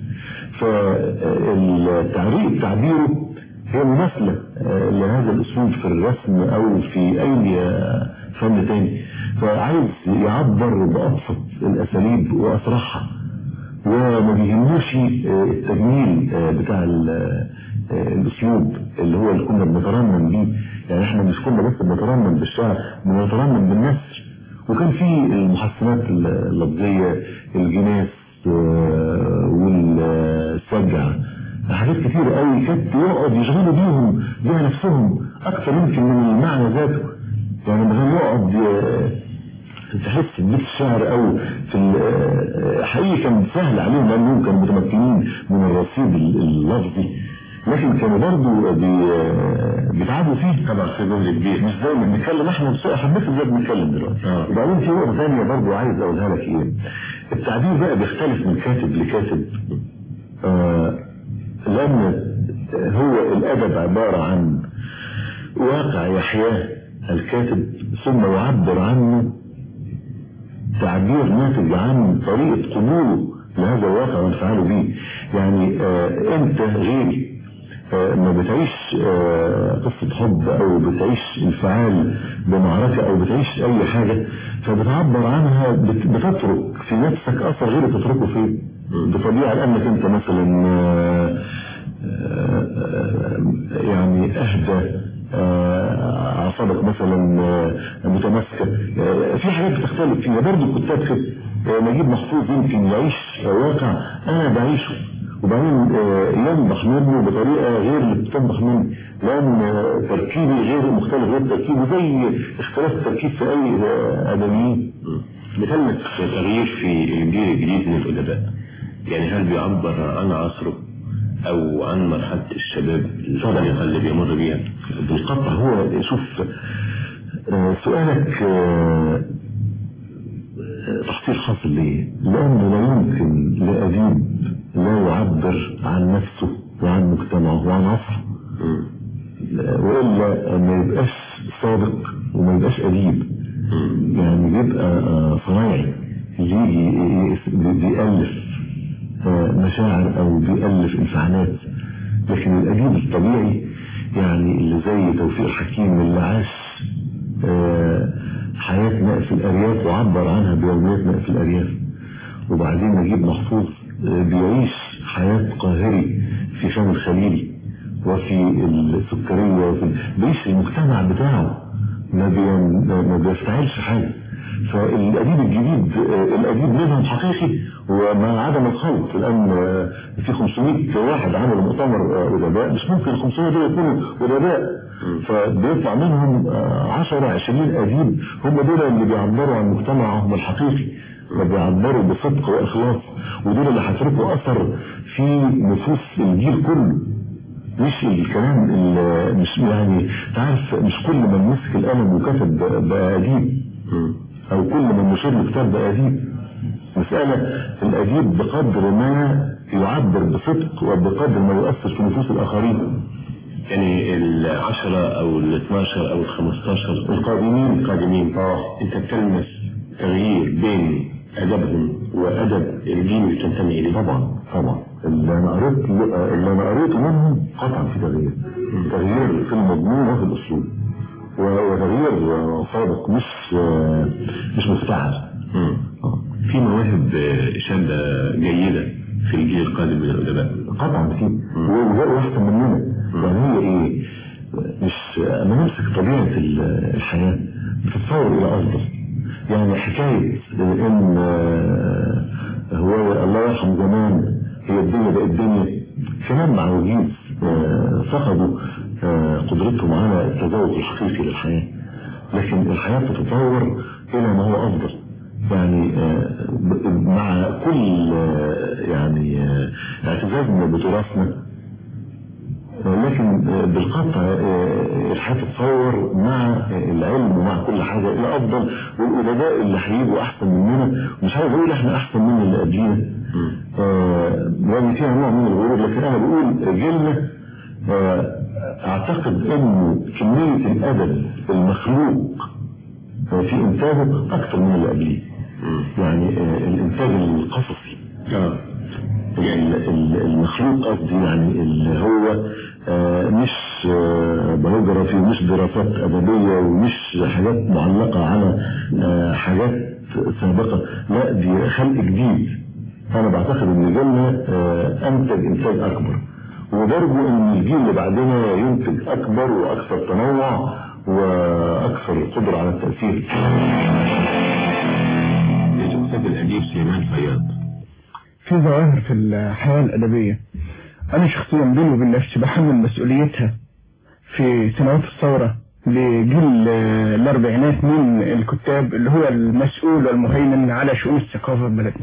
فالتعريق تعبيره هي مماثله آه، لهذا الاسلوب في الرسم او في اي آه، فن تاني فعايز يعبر بابسط الاساليب واسرعها وما بيهموش آه، التجميل آه، بتاع ال- آه، الاسلوب اللي هو اللي كنا بنترنم بيه يعني احنا مش كنا بس بنترنم بالشعر بنترنم بالنثر وكان في المحسنات اللفظيه الجناس آه، والسجع حاجات كتير قوي كانت يقعد يشغلوا بيهم بيها نفسهم اكثر يمكن من المعنى ذاته يعني مثلا يقعد آه، تحس بيت الشعر او في ال- حقيقي كان سهل عليهم لانهم كانوا متمكنين من الرصيد اللفظي لكن كانوا برضه بي- بيتعبوا فيه طبعا في جزء كبير مش زي ما بنتكلم احنا بس حبيت ازاي بنتكلم دلوقتي وبعدين في نقطه ثانيه برضه عايز اقولها لك ايه التعبير بقى بيختلف من كاتب لكاتب آه لان هو الادب عباره عن واقع يحياه الكاتب ثم يعبر عنه تعبير ناتج عن طريقة قبوله لهذا الواقع وانفعاله به يعني آه انت غيري آه ما بتعيش آه قصة حب او بتعيش انفعال بمعركة او بتعيش اي حاجة فبتعبر عنها بت- بتترك في نفسك اثر غير تتركه فيه بطبيعة لانك انت مثلا آه آه، يعني اهدى آه، اعصابك مثلا آه، متماسكه آه، في حاجات بتختلف فيها برضه الكتاب كده آه، نجيب محفوظ يمكن يعيش واقع انا بعيشه وبعدين آه، ينبح منه بطريقة غير اللي بتنبح مني لأن آه، تركيبي غير مختلف غير تركيبه زي اختلاف التركيب في أي آه، آدميين بكلمة تغيير في الجيل الجديد من الأدباء يعني هل بيعبر عن عصره أو عن مرحلة الشباب الطريقة اللي بيمر بيها بالقطع هو شوف آه، سؤالك آه، آه، تحصيل حاصل ليه؟ لأنه لا يمكن لأديب لا يعبر عن نفسه وعن مجتمعه وعن عصره آه، وإلا ما يبقاش صادق وما يبقاش أديب يعني يبقى آه، صنايعي يجي ي- ي- بيألف آه، مشاعر أو بيألف انفعالات لكن الأديب الطبيعي يعني اللي زي توفيق حكيم اللي عاش آه، حياة نائف في الأرياف وعبر عنها بيوميات نائف في الأرياف وبعدين نجيب محفوظ آه، بيعيش حياة قاهري في شام الخليلي وفي السكرية وفي بيعيش المجتمع بتاعه ما بي- ما بيفتعلش حاجة فالأديب الجديد آه، الأديب منهم حقيقي ومع عدم الخلط لأن آه، في 500 واحد عملوا مؤتمر آه، أدباء مش ممكن ال 500 دول يكونوا أدباء فبيطلع منهم آه، 10 20 أديب هم دول اللي بيعبروا عن مجتمعهم الحقيقي وبيعبروا بصدق وإخلاص ودول اللي هيتركوا أثر في نفوس الجيل كله مش الكلام ال- مش يعني تعرف مش كل من مسك القلم وكتب بقى أديب أو كل من نشر له كتاب بقى أديب مسألة الأديب بقدر ما يعبر بصدق وبقدر ما يؤثر في نفوس الآخرين يعني العشرة أو ال 12 أو ال 15 القادمين القادمين اه أنت بتلمس تغيير بين أدبهم وأدب الجيل اللي تنتمي إليه طبعا طبعا اللي أنا قريت اللي أنا قريته منهم قطعا في تغيير تغيير في المضمون وفي الأسلوب و- وتغيير صادق مش مش مفتعل مم. في مواهب آه، شابة جيدة في الجيل القادم من الأدباء قطعا في وجاءوا احسن مننا يعني هي ايه مش اما نمسك طبيعة ال- الحياة بتتطور الى افضل يعني حكاية ان آه، هو الله يرحم زمان هي الدنيا بقت دنيا كلام عواجيز آه، فقدوا آه، قدرتهم على التذوق الحقيقي للحياة لكن الحياة تتطور الى ما هو افضل يعني آه، ب- مع كل آه، يعني آه، اعتزازنا بتراثنا آه، لكن آه، بالقطع آه، الحياة تتطور مع آه، العلم ومع كل حاجة إلى أفضل والأدباء اللي هيجوا أحسن مننا مش عايز أقول إحنا أحسن من اللي قبلينا آه، يعني فيها نوع من الغرور لكن أنا بقول جيلنا آه، أعتقد إنه كمية الأدب المخلوق في إنتاجه أكثر من اللي قبليه يعني آه، الإنتاج القصصي اه يعني ال- المخلوق قصدي يعني اللي هو آه، مش آه، بايوجرافي ومش دراسات أدبية ومش حاجات معلقة على آه، حاجات سابقة لا دي خلق جديد أنا بعتقد إن جيلنا آه، أنتج إنتاج أكبر وبرجو إن الجيل اللي بعدنا ينتج أكبر وأكثر تنوع وأكثر قدرة على التأثير الأستاذ الأديب سليمان فياض في ظواهر في الحياة الأدبية أنا شخصيا بيني وبين نفسي بحمل مسؤوليتها في سنوات الثورة لجيل آه، الأربعينات من الكتاب اللي هو المسؤول والمهيمن على شؤون الثقافة في بلدنا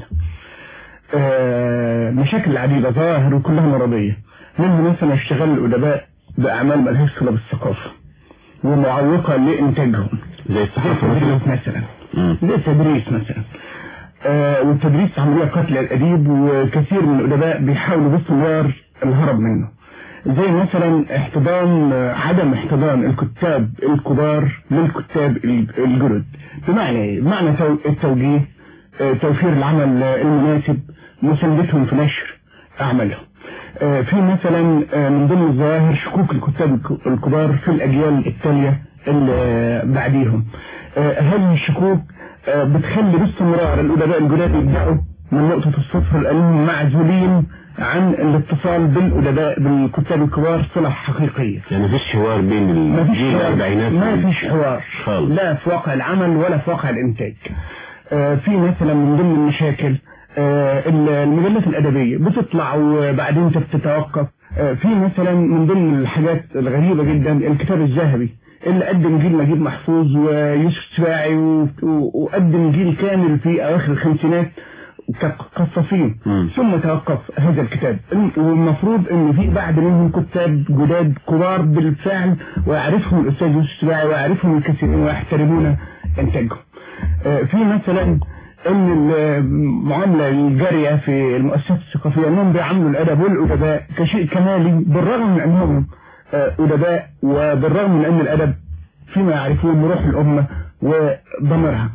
آه، مشاكل عديدة ظواهر وكلها مرضية منها مثلا اشتغال الأدباء بأعمال ملهاش صلة بالثقافة ومعوقة لإنتاجهم زي زي الصحافة التدريس مثلا مثلا مم. زي التدريس مثلا آه والتدريس عملية قتل الأديب وكثير من الأدباء بيحاولوا باستمرار الهرب منه زي مثلا احتضان آه، عدم احتضان الكتاب الكبار للكتاب ال- الجدد بمعنى ايه؟ بمعنى تو- التوجيه آه، توفير العمل آه، المناسب مساندتهم في نشر أعمالهم آه، في مثلا آه، من ضمن الظواهر شكوك الكتاب الك- الكبار في الأجيال التالية اللي آه، بعديهم آه، هذه الشكوك آه، بتخلي باستمرار الأدباء الجداد يبدأوا من نقطة الصفر لأنهم معزولين عن الاتصال بالأدباء بالكتاب الكبار صلة حقيقية يعني مفيش حوار بين ما فيش الجيل حوار الأربعينات ما فيش حوار خالص. لا في واقع العمل ولا في واقع الإنتاج آه، في مثلا من ضمن المشاكل آه، المجلات الأدبية بتطلع وبعدين تتوقف آه، في مثلا من ضمن الحاجات الغريبة جدا الكتاب الذهبي اللي قدم جيل نجيب محفوظ ويوسف سباعي و- و- وقدم جيل كامل في أواخر الخمسينات كقصاصين ثم توقف هذا الكتاب والمفروض ان في بعد منهم كتاب جداد كبار بالفعل ويعرفهم الاستاذ يوسف سباعي ويعرفهم الكثيرين ويحترمون انتاجهم آه، في مثلا ان المعاملة الجارية في المؤسسات الثقافية انهم بيعاملوا الادب والادباء كشيء كمالي بالرغم من انهم آه، ادباء وبالرغم من ان الادب فيما يعرفون روح الامة وضميرها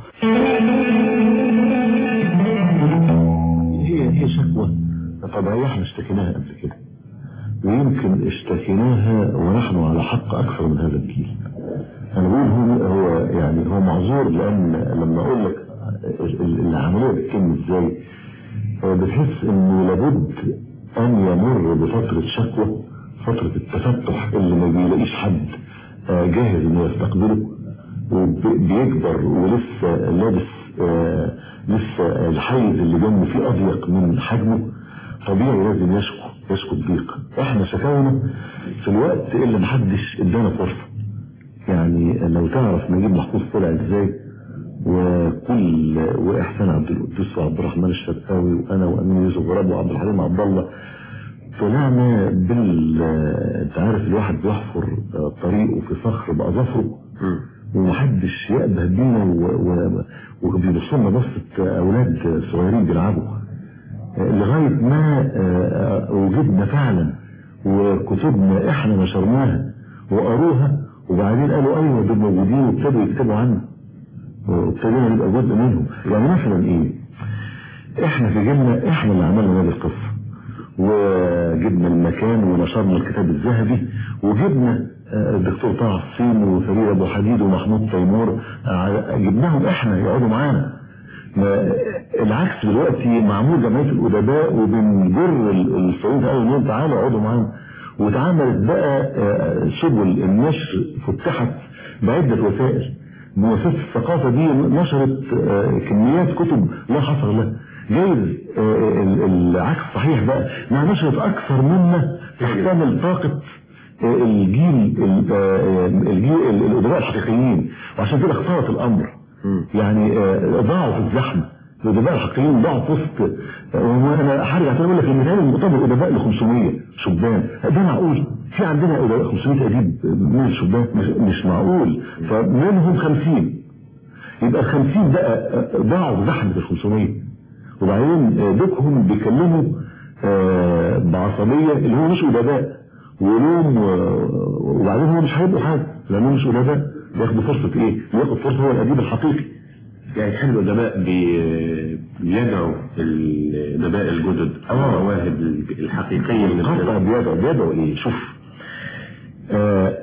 هي هي شكوى طبيعية احنا اشتكيناها قبل كده ويمكن اشتكيناها ونحن على حق اكثر من هذا الجيل انا بقول هو هو يعني هو معذور لان لما اقول لك ال- ال- العمليه بتتم ازاي آه، بتحس انه لابد ان يمر بفتره شكوى فتره التفتح اللي ما بيلاقيش حد آه، جاهز انه يستقبله وبيكبر ولسه لابس آه، لسه الحيز اللي جنبه فيه اضيق من حجمه طبيعي لازم يشكو يشكو الضيق احنا شكاونا في الوقت اللي محدش ادانا فرصه يعني لو تعرف نجيب محفوظ طلع ازاي وكل واحسان عبد القدوس وعبد الرحمن الشرقاوي وانا وامين يوسف ورب وعبد الحليم عبد الله طلعنا بال انت عارف الواحد بيحفر طريقه في صخر باظافره ومحدش يقبه بينا و- و- وبيبصوا لنا بصة اولاد صغيرين بيلعبوا لغاية ما آه، وجدنا فعلا وكتبنا احنا نشرناها وقروها وبعدين قالوا ايوه دول موجودين وابتدوا يكتبوا عنا وابتدينا نبقى جزء منهم يعني مثلا ايه احنا في جيلنا احنا اللي عملنا نادي القصه وجبنا المكان ونشرنا الكتاب الذهبي وجبنا آه، الدكتور طه حسين وفريد ابو حديد ومحمود تيمور آه، جبناهم احنا يقعدوا معانا ما- العكس دلوقتي معمول جمعيه الادباء وبنجر ال- الصعيد قوي انهم تعالوا اقعدوا معانا واتعملت بقى آه، سبل النشر فتحت بعده وسائل مؤسسه الثقافه دي نشرت آه، كميات كتب لا حصر لها جايز آه، ال- العكس صحيح بقى انها نشرت اكثر مما تحتمل طاقه آه، الجيل ال- آه، الجيل ال- الادباء الحقيقيين وعشان كده اختلط الامر يعني آه، ضاعوا في الزحمه الادباء الحقيقيين ضاعوا في وسط آه، وانا هرجع تاني اقول لك المثال المؤتمر ادباء ل 500 شبان ده معقول في عندنا ادباء 500 اديب من الشبان مش, مش معقول فمنهم 50 يبقى ال 50 بقى آه، ضاعوا في زحمه ال 500 وبعدين آه، دوكهم بيكلموا آه، بعصبيه اللي هو مش ادباء ولوم و- وبعدين هو مش هيبقوا حاجه لانهم مش ادباء بياخدوا فرصه ايه؟ بياخد فرصه هو الاديب الحقيقي يعني حلو الادباء بي- بيدعوا الادباء الجدد او آه. المواهب الحقيقيه من قطع الشباب. بيدعو بيدعو ايه شوف آه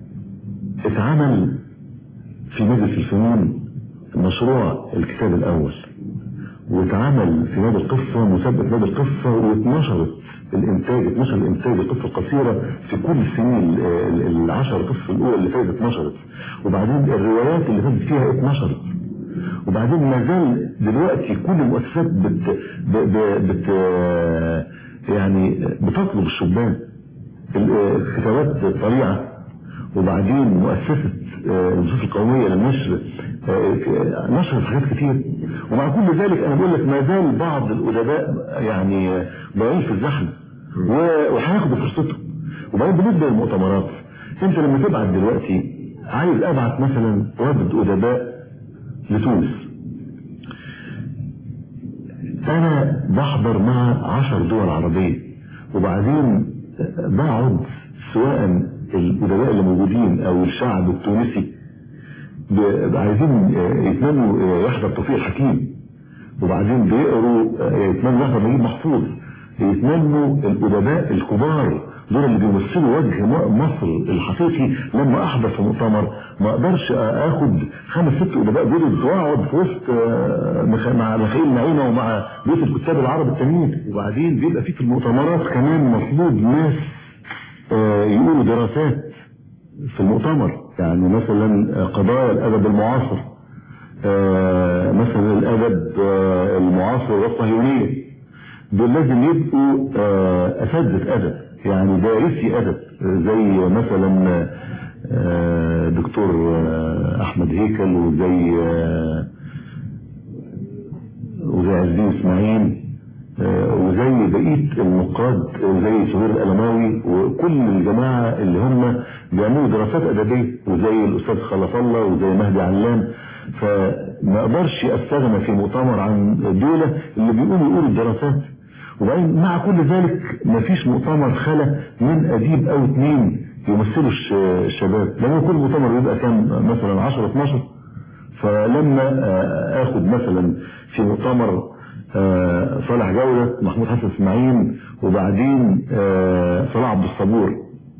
اتعمل في مجلس الفنون مشروع الكتاب الاول واتعمل في نادي القصة مسابقة نادي القصة واتنشرت الانتاج اتنشر الانتاج القصة القصيرة في كل السنين ال- ال- العشر قصص الاولى اللي فاتت اتنشرت وبعدين الروايات اللي فاتت فيها اتنشرت وبعدين ما زال دلوقتي كل المؤسسات بت, ب- ب- بت يعني بتطلب الشبان الكتابات طريعة وبعدين مؤسسة آه، النصوص القومية للنشر آه، نشرت حاجات كتير ومع كل ذلك انا بقول لك ما زال بعض الادباء يعني آه، ضعيف في الزحمة و- وهياخدوا فرصتهم وبعدين بالنسبة للمؤتمرات انت لما تبعت دلوقتي عايز ابعت مثلا وفد ادباء لتونس انا بحضر مع عشر دول عربية وبعدين بقعد سواء الادباء اللي موجودين او الشعب التونسي ب- عايزين يتمنوا يحضر توفيق الحكيم وبعدين بيقروا يتمنوا يحضر نجيب محفوظ يتمنوا الادباء الكبار دول اللي بيمثلوا وجه م- مصر الحقيقي لما احضر في مؤتمر ما اقدرش اخد خمس ست ادباء جدد واقعد في وسط آه، مخ- مع مخيل نعيمه ومع بيت الكتاب العرب التانيين وبعدين بيبقى في في المؤتمرات كمان مطلوب ناس آه، يقولوا دراسات في المؤتمر يعني مثلا قضايا الادب المعاصر آه، مثلا الادب آه، المعاصر والصهيونيه دول لازم يبقوا آه، اساتذه ادب يعني دارسي ادب زي مثلا آه، دكتور آه، احمد هيكل وزي آه، وزي عز الدين اسماعيل آه، وزي بقيه النقاد زي سهير الالماوي وكل الجماعه اللي هم بيعملوا دراسات ادبيه وزي الاستاذ خلف الله وزي مهدي علام فما اقدرش استغنى في مؤتمر عن دولة اللي بيقولوا يقولوا الدراسات وبعدين مع كل ذلك مفيش مؤتمر خلا من اديب او اثنين يمثلوا الش- الشباب لان كل مؤتمر بيبقى كام مثلا 10 12 فلما آه، اخد مثلا في مؤتمر آه، صالح جودة محمود حسن اسماعيل وبعدين آه، صلاح عبد الصبور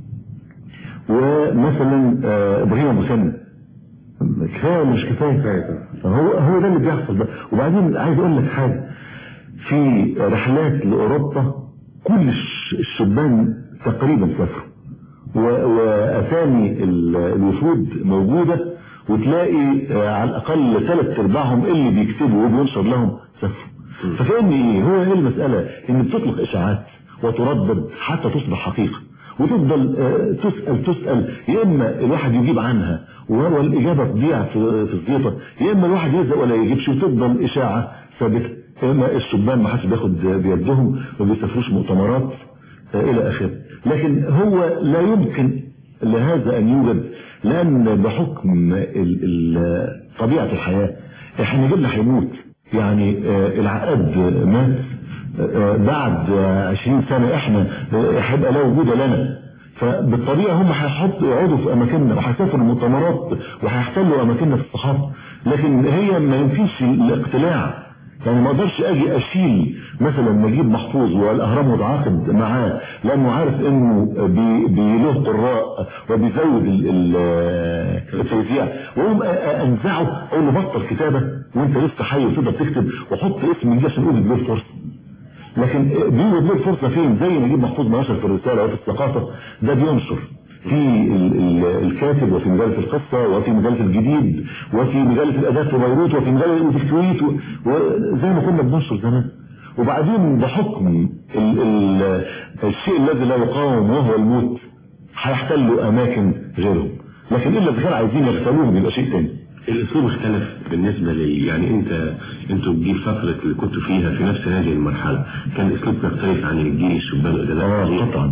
ومثلا آه، ابراهيم ابو سنة كفايه ولا مش كفايه هو هو ده اللي بيحصل بقى وبعدين عايز اقول لك حاجه في رحلات لاوروبا كل الش- الشبان تقريبا سافروا و- واسامي ال- الوفود موجوده وتلاقي آه، على الاقل ثلاث ارباعهم اللي بيكتبوا وبينشر لهم سافروا فكأن ايه هو ايه المساله ان بتطلق اشاعات وتردد حتى تصبح حقيقه وتفضل آه، تسأل تسأل يا إما الواحد يجيب عنها وهو الإجابة تضيع في في الزيطة يا إما الواحد يزق ولا يجيبش وتفضل إشاعة ثابتة يا إما الشبان ما حدش بياخد بيدهم ما بيسافروش مؤتمرات آه، إلى آخره لكن هو لا يمكن لهذا أن يوجد لأن بحكم ال- ال- طبيعة الحياة احنا جبنا هيموت يعني آه، العقاد مات آه، بعد آه، 20 سنة احنا آه، هيبقى لا وجود لنا فبالطريقة هم هيحطوا يقعدوا في اماكننا وهيسافروا المؤتمرات وهيحتلوا اماكننا في الصحافة لكن هي ما ينفيش الاقتلاع يعني ما اقدرش اجي اشيل مثلا نجيب محفوظ والاهرام متعاقد معاه لانه عارف انه بي- بيله قراء وبيزود ال- ال- التوزيع واقوم أ- أ- انزعه اقول له بطل كتابه وانت لسه حي وتقدر تكتب وحط اسم الجيش عشان اقول له فرصه لكن بيوجد له فرصه فين زي نجيب محفوظ ما نشر في الرساله وفي الثقافه ده بينشر في ال- ال- الكاتب وفي مجله القصه وفي مجله الجديد وفي مجله الاداب في بيروت وفي مجله وفي الكويت و- وزي ما كنا بننشر زمان وبعدين بحكم ال ال الشيء الذي لا يقاوم وهو الموت هيحتلوا اماكن غيرهم لكن الا اذا كانوا عايزين يغتالوهم يبقى شيء تاني الاسلوب اختلف بالنسبه لي يعني انت انتوا الجيل فتره اللي كنتوا فيها في نفس هذه المرحله كان الاسلوب يختلف عن الجيل الشبان الادباء اه طبعا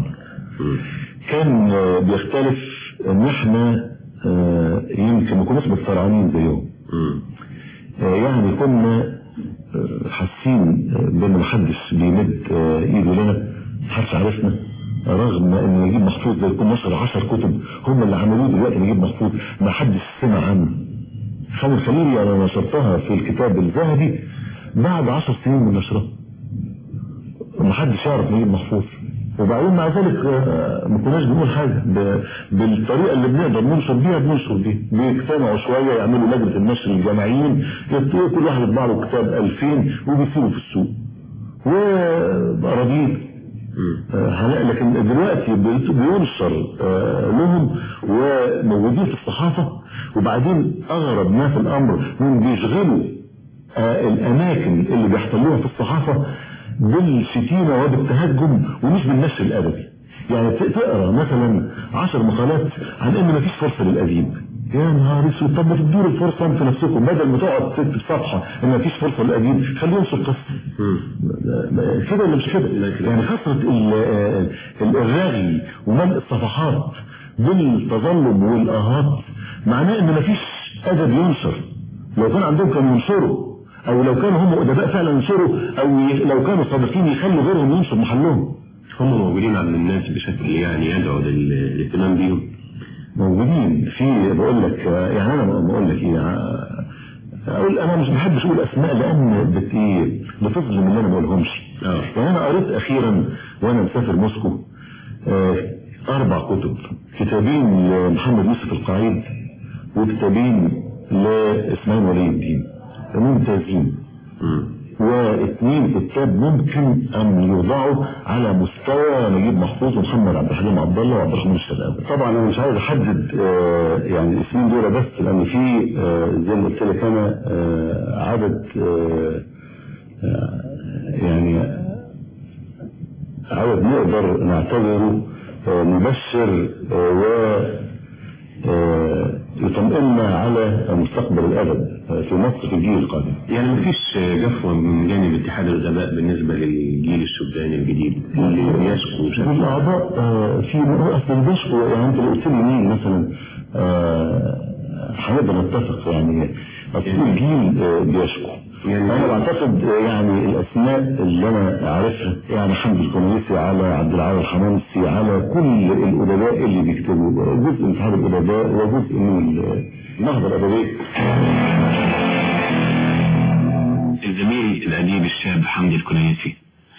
كان آه، بيختلف ان احنا آه، يمكن ما كناش متفرعانين زيهم آه، يعني كنا آه، حاسين آه، بان محدش بيمد آه، ايده لنا محدش عارفنا رغم ان نجيب محفوظ ده يكون نشر 10 كتب هم اللي عملوه دلوقتي نجيب محفوظ ما حدش سمع عنه خالد خليلي انا نشرتها في الكتاب الذهبي بعد 10 سنين من نشرها ما حدش يعرف نجيب محفوظ وبعدين مع ذلك آه، ما كناش بنقول حاجة ب- بالطريقة اللي بنقدر ننشر بيها بننشر بيها بيجتمعوا شوية يعملوا لجنة النشر الجماعيين يت- كل واحد يطبع له كتاب 2000 وبيسيبه في السوق وراضيين آه، هلا- لكن دلوقتي بي- بينشر آه، لهم وموجودين في الصحافة وبعدين أغرب ما في الأمر من بيشغلوا آه، الأماكن اللي بيحتلوها في الصحافة بالشتيمة وبالتهجم ومش بالنشر الأدبي يعني ت- تقرا مثلا عشر مقالات عن ان مفيش فرصة للأديب يا نهار اسود طب ما تدوا له الفرصة انتوا نفسكم بدل ما تقعد تكتب صفحة ان مفيش فرصة للأديب خليه ينشر قصة كده ولا مش كده يعني كثرة ال- ال- الرغي وملء الصفحات بالتظلم والآهات معناه ان مفيش ادب ينشر لو كان عندهم كانوا ينشروا او لو كانوا هم ادباء فعلا ينشروا او ي- لو كانوا صادقين يخلوا غيرهم ينشر محلهم هم موجودين عند الناس بشكل يعني يدعو لل- للاهتمام بيهم موجودين في بقول لك آه، يعني انا بقول لك ايه آه، اقول انا مش بحبش اقول اسماء لان بت ايه بتظلم اللي انا ما اقولهمش يعني انا قريت اخيرا وانا مسافر موسكو آه، اربع كتب كتابين لمحمد يوسف القعيد وكتابين لاسماعيل ولي الدين ممتازين واثنين كتاب ممكن ان يوضعوا على مستوى نجيب محفوظ ومحمد عبد الحليم عبد الله وعبد الرحمن الشرقاوي طبعا انا مش عايز احدد آه، يعني الاسمين دول بس لان في آه، زي ما قلت لك انا آه، عدد آه، آه، يعني عدد نقدر نعتبره آه، مبشر آه، و آه، يطمئننا على مستقبل الادب آه، في مصر في الجيل القادم يعني مفيش جفوة من جانب اتحاد الأدباء بالنسبة للجيل الشباني الجديد اللي بيشكو بشكل الأعضاء آه، في أصلا بيشكوا يعني أنت لو قلت لي مين مثلا آه، هنقدر نتفق يعني أصل الجيل آه، بيشكو أنا بعتقد آه، يعني الأسماء اللي أنا عارفها يعني حمد الكنيسي على عبد العال الحمامسي على كل الأدباء اللي بيكتبوا جزء من اتحاد الأدباء وجزء من النهضة الأدبية الزميل الأديب الشاب حمدي الكنيسي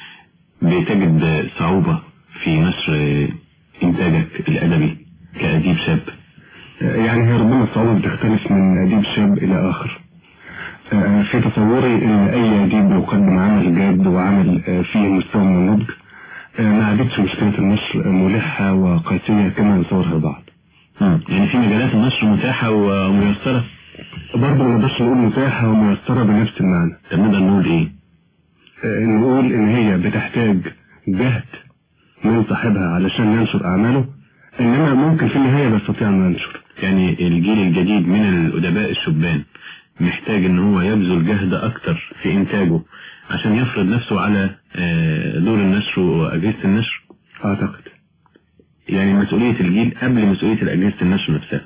بتجد صعوبة في نشر إنتاجك الأدبي كأديب شاب يعني هي ربما الصعوبة بتختلف من أديب شاب إلى آخر آه، في تصوري إن أي أديب يقدم عمل جاد وعمل آه، فيه مستوى من النضج آه، ما عادتش مشكلة النشر ملحة وقاسية كما يصورها البعض يعني في مجالات النشر متاحة وميسرة برضه ما نقدرش نقول متاحة وميسرة بنفس المعنى طب نقدر نقول إيه؟ آه، نقول إن هي بتحتاج جهد من صاحبها علشان ينشر أعماله إنما ممكن في النهاية بيستطيع أن ينشر يعني الجيل الجديد من الأدباء الشبان محتاج ان هو يبذل جهد اكتر في انتاجه عشان يفرض نفسه على آه، دور النشر واجهزة النشر اعتقد يعني مسؤولية الجيل قبل مسؤولية اجهزة النشر نفسها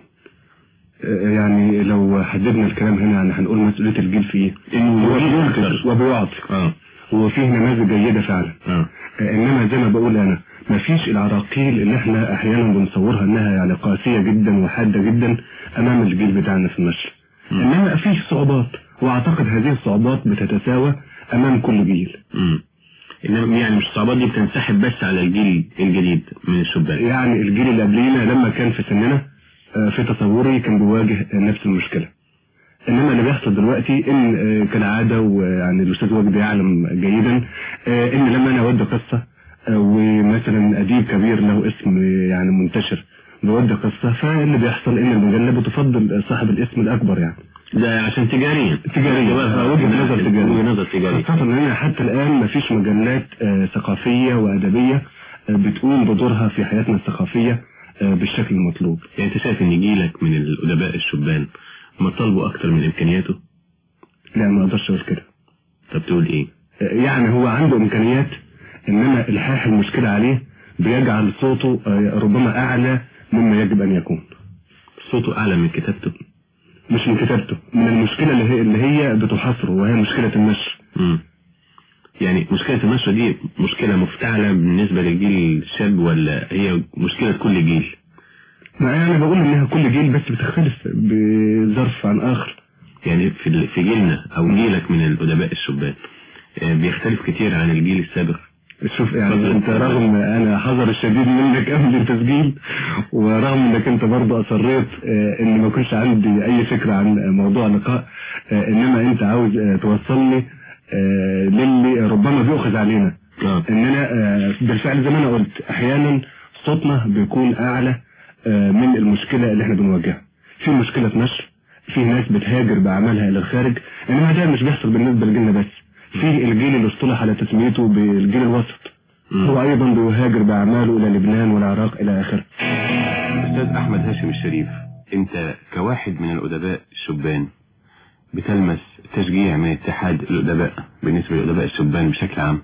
آه، يعني لو حددنا الكلام هنا يعني هنقول مسؤولية الجيل في ايه انه هو يجيب بينتج أكتر. وبيعطي اه هو فيه نماذج جيدة فعلا اه آه، انما زي ما بقول انا مفيش العراقيل اللي احنا احيانا بنصورها انها يعني قاسية جدا وحادة جدا امام الجيل بتاعنا في النشر انما فيه صعوبات واعتقد هذه الصعوبات بتتساوى امام كل جيل امم انما يعني مش الصعوبات دي بتنسحب بس على الجيل الجديد من الشبان يعني الجيل اللي قبلينا لما كان في سننا آه، في تصوري كان بيواجه نفس المشكلة انما اللي بيحصل دلوقتي ان آه، كالعادة ويعني الاستاذ وجدي يعلم جيدا آه، ان لما انا اودي قصة آه، ومثلا اديب كبير له اسم آه، يعني منتشر بيودي قصة فاللي بيحصل ان المجلة بتفضل صاحب الاسم الاكبر يعني ده عشان تجاريا تجارية ده وجهة نظر تجارية وجهة نظر تجارية خاصة ان هنا حتى الان مفيش مجلات آه، ثقافية وادبية آه، بتقوم بدورها في حياتنا الثقافية آه، بالشكل المطلوب يعني انت شايف ان جيلك من الادباء الشبان مطالبه اكتر من امكانياته لا ما اقدرش اقول كده طب تقول ايه آه، يعني هو عنده امكانيات انما الحاح المشكلة عليه بيجعل صوته آه، ربما اعلى مما يجب ان يكون صوته اعلى من كتابته مش من كتابته من المشكلة اللي هي, اللي هي بتحاصره وهي مشكلة النشر مم. يعني مشكلة النشر دي مشكلة مفتعلة بالنسبة للجيل الشاب ولا هي مشكلة كل جيل ما انا بقول انها كل جيل بس بتختلف بظرف عن اخر يعني في ال- في جيلنا او جيلك من الادباء الشبان آه، بيختلف كتير عن الجيل السابق شوف يعني اتفضل. انت رغم انا حذر الشديد منك قبل التسجيل ورغم انك انت برضه اصريت آه، ان ما يكونش عندي اي فكرة عن موضوع اللقاء آه، انما انت عاوز آه، توصلني آه، للي ربما بيؤخذ علينا اه اننا آه، بالفعل زي ما انا قلت احيانا صوتنا بيكون اعلى آه، من المشكلة اللي احنا بنواجهها في مشكلة نشر في ناس بتهاجر باعمالها الى الخارج انما ده مش بيحصل بالنسبة لجيلنا بس في الجيل اللي اصطلح على تسميته بالجيل الوسط مم. هو ايضا بيهاجر باعماله الى لبنان والعراق الى اخره استاذ احمد هاشم الشريف انت كواحد من الادباء الشبان بتلمس تشجيع من اتحاد الادباء بالنسبة للادباء الشبان بشكل عام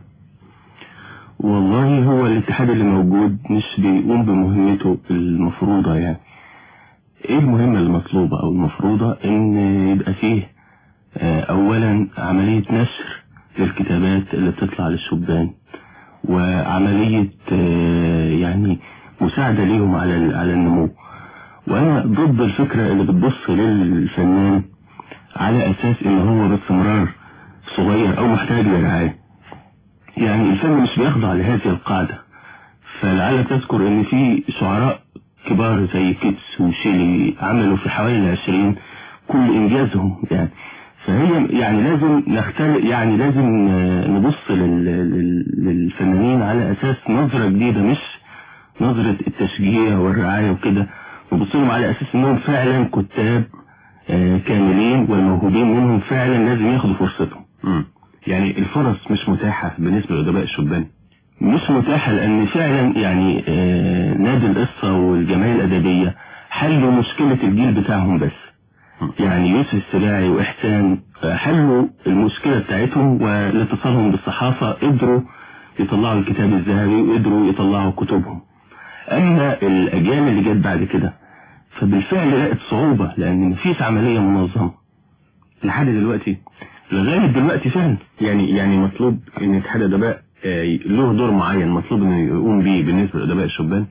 والله هو الاتحاد اللي موجود مش بيقوم بمهمته المفروضة يعني ايه المهمة المطلوبة او المفروضة ان يبقى فيه آه، اولا عملية نشر للكتابات اللي بتطلع للشبان وعملية آه، يعني مساعدة ليهم على ال- على النمو وانا ضد الفكرة اللي بتبص للفنان على اساس ان هو باستمرار صغير او محتاج لرعاية يعني الفن مش بيخضع لهذه القاعدة فلعلك تذكر ان في شعراء كبار زي كيتس وشيلي عملوا في حوالي العشرين كل انجازهم يعني فهي يعني لازم نختلق يعني لازم آه، نبص لل- لل- للفنانين على اساس نظرة جديدة مش نظرة التشجيع والرعاية وكده نبص لهم على اساس انهم فعلا كتاب آه، كاملين والموهوبين منهم فعلا لازم ياخدوا فرصتهم يعني الفرص مش متاحة بالنسبة لأدباء الشبان مش متاحة لأن فعلا يعني آه، نادي القصة والجمعية الأدبية حلوا مشكلة الجيل بتاعهم بس يعني يوسف السباعي وإحسان آه، حلوا المشكلة بتاعتهم والاتصالهم بالصحافة قدروا يطلعوا الكتاب الذهبي وقدروا يطلعوا كتبهم أما الأجيال اللي جت بعد كده فبالفعل لقت صعوبة لأن مفيش عملية منظمة لحد دلوقتي لغاية دلوقتي فعلا يعني يعني مطلوب ان اتحاد الادباء آه، له دور معين مطلوب انه يقوم بيه بالنسبة لأدباء الشبان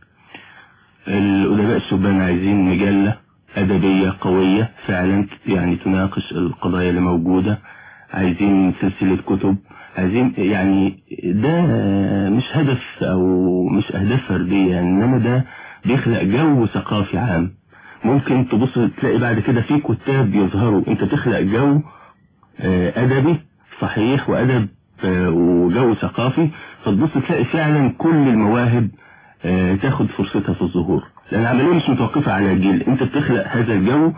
الأدباء الشبان عايزين مجلة أدبية قوية فعلا يعني تناقش القضايا اللي موجودة عايزين سلسلة كتب عايزين يعني ده مش هدف أو مش أهداف فردية يعني إنما ده بيخلق جو ثقافي عام ممكن تبص تلاقي بعد كده في كتاب يظهروا انت تخلق جو آه، أدبي صحيح وأدب آه، وجو ثقافي فتبص تلاقي فعلا كل المواهب آه، تاخد فرصتها في الظهور لأن العملية مش متوقفة على جيل انت بتخلق هذا الجو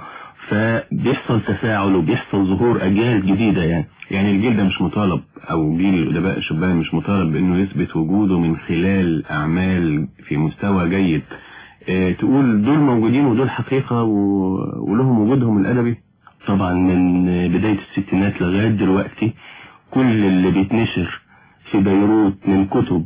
فبيحصل تفاعل وبيحصل ظهور أجيال جديدة يعني يعني الجيل ده مش مطالب او جيل الادباء الشبان مش مطالب بانه يثبت وجوده من خلال اعمال في مستوى جيد اه تقول دول موجودين ودول حقيقة و... ولهم وجودهم الادبي طبعا من بداية الستينات لغاية دلوقتي كل اللي بيتنشر في بيروت من كتب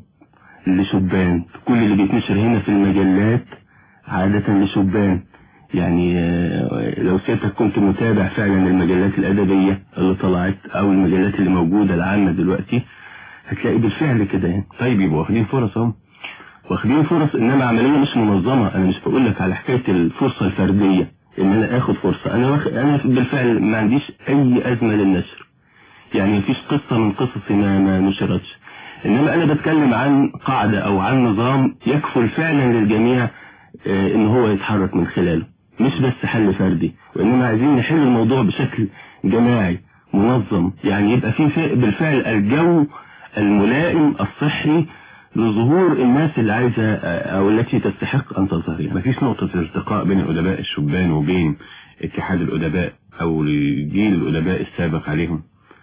لشبان كل اللي بيتنشر هنا في المجلات عادة لشبان يعني آه، لو سيادتك كنت متابع فعلا المجلات الأدبية اللي طلعت أو المجلات اللي موجودة العامة دلوقتي هتلاقي بالفعل كده يعني طيب يبقوا واخدين فرص اهم واخدين فرص انما عملية مش منظمة انا مش بقول لك على حكاية الفرصة الفردية ان انا اخد فرصة انا واخ... انا بالفعل ما عنديش اي ازمة للنشر يعني مفيش قصة من قصصي ما, ما نشرتش انما انا بتكلم عن قاعدة او عن نظام يكفل فعلا للجميع آه، ان هو يتحرك من خلاله مش بس حل فردي وانما عايزين نحل الموضوع بشكل جماعي منظم يعني يبقى في في- بالفعل الجو الملائم الصحي لظهور الناس اللي عايزة آه، او التي تستحق ان تظهر يعني مفيش نقطة التقاء بين الادباء الشبان وبين اتحاد الادباء او جيل الادباء السابق عليهم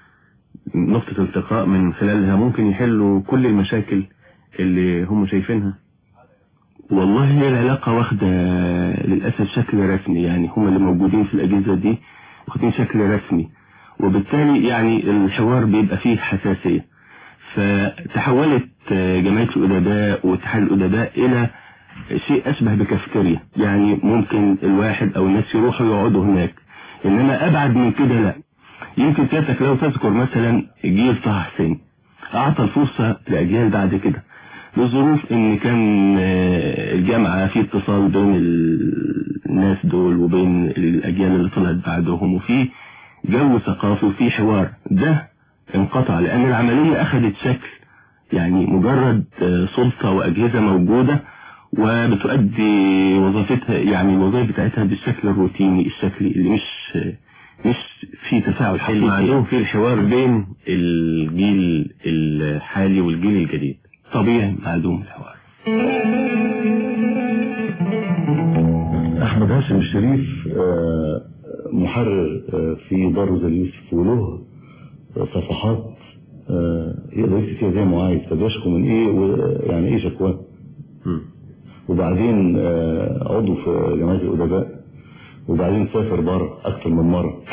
نقطة التقاء من خلالها ممكن يحلوا كل المشاكل اللي هم شايفينها والله هي العلاقة واخدة للأسف شكل رسمي يعني هم اللي موجودين في الأجهزة دي واخدين شكل رسمي وبالتالي يعني الحوار بيبقى فيه حساسية فتحولت جمعية الأدباء واتحاد الأدباء إلى شيء أشبه بكافتيريا يعني ممكن الواحد أو الناس يروحوا يقعدوا هناك إنما أبعد من كده لا يمكن سيادتك لو تذكر مثلا جيل طه حسين أعطى الفرصة لأجيال بعد كده لظروف ان كان آه، الجامعة في اتصال بين الناس دول وبين الاجيال اللي طلعت بعدهم وفي جو ثقافي وفي حوار ده انقطع لان العملية اخذت شكل يعني مجرد آه، سلطة واجهزة موجودة وبتؤدي وظيفتها يعني الوظائف بتاعتها بالشكل الروتيني الشكلي اللي مش مش في تفاعل حقيقي المعدوم في الحوار بين الجيل الحالي والجيل الجديد طبيعي معدوم الحوار أحمد هاشم الشريف آه، محرر آه، في دار زي يوسف وله صفحات آه، يقدر يكتب فيها زي ما عايز طب يشكو من ايه ويعني ايه شكواه وبعدين آه، عضو في جمعية الأدباء وبعدين سافر بره أكثر من مرة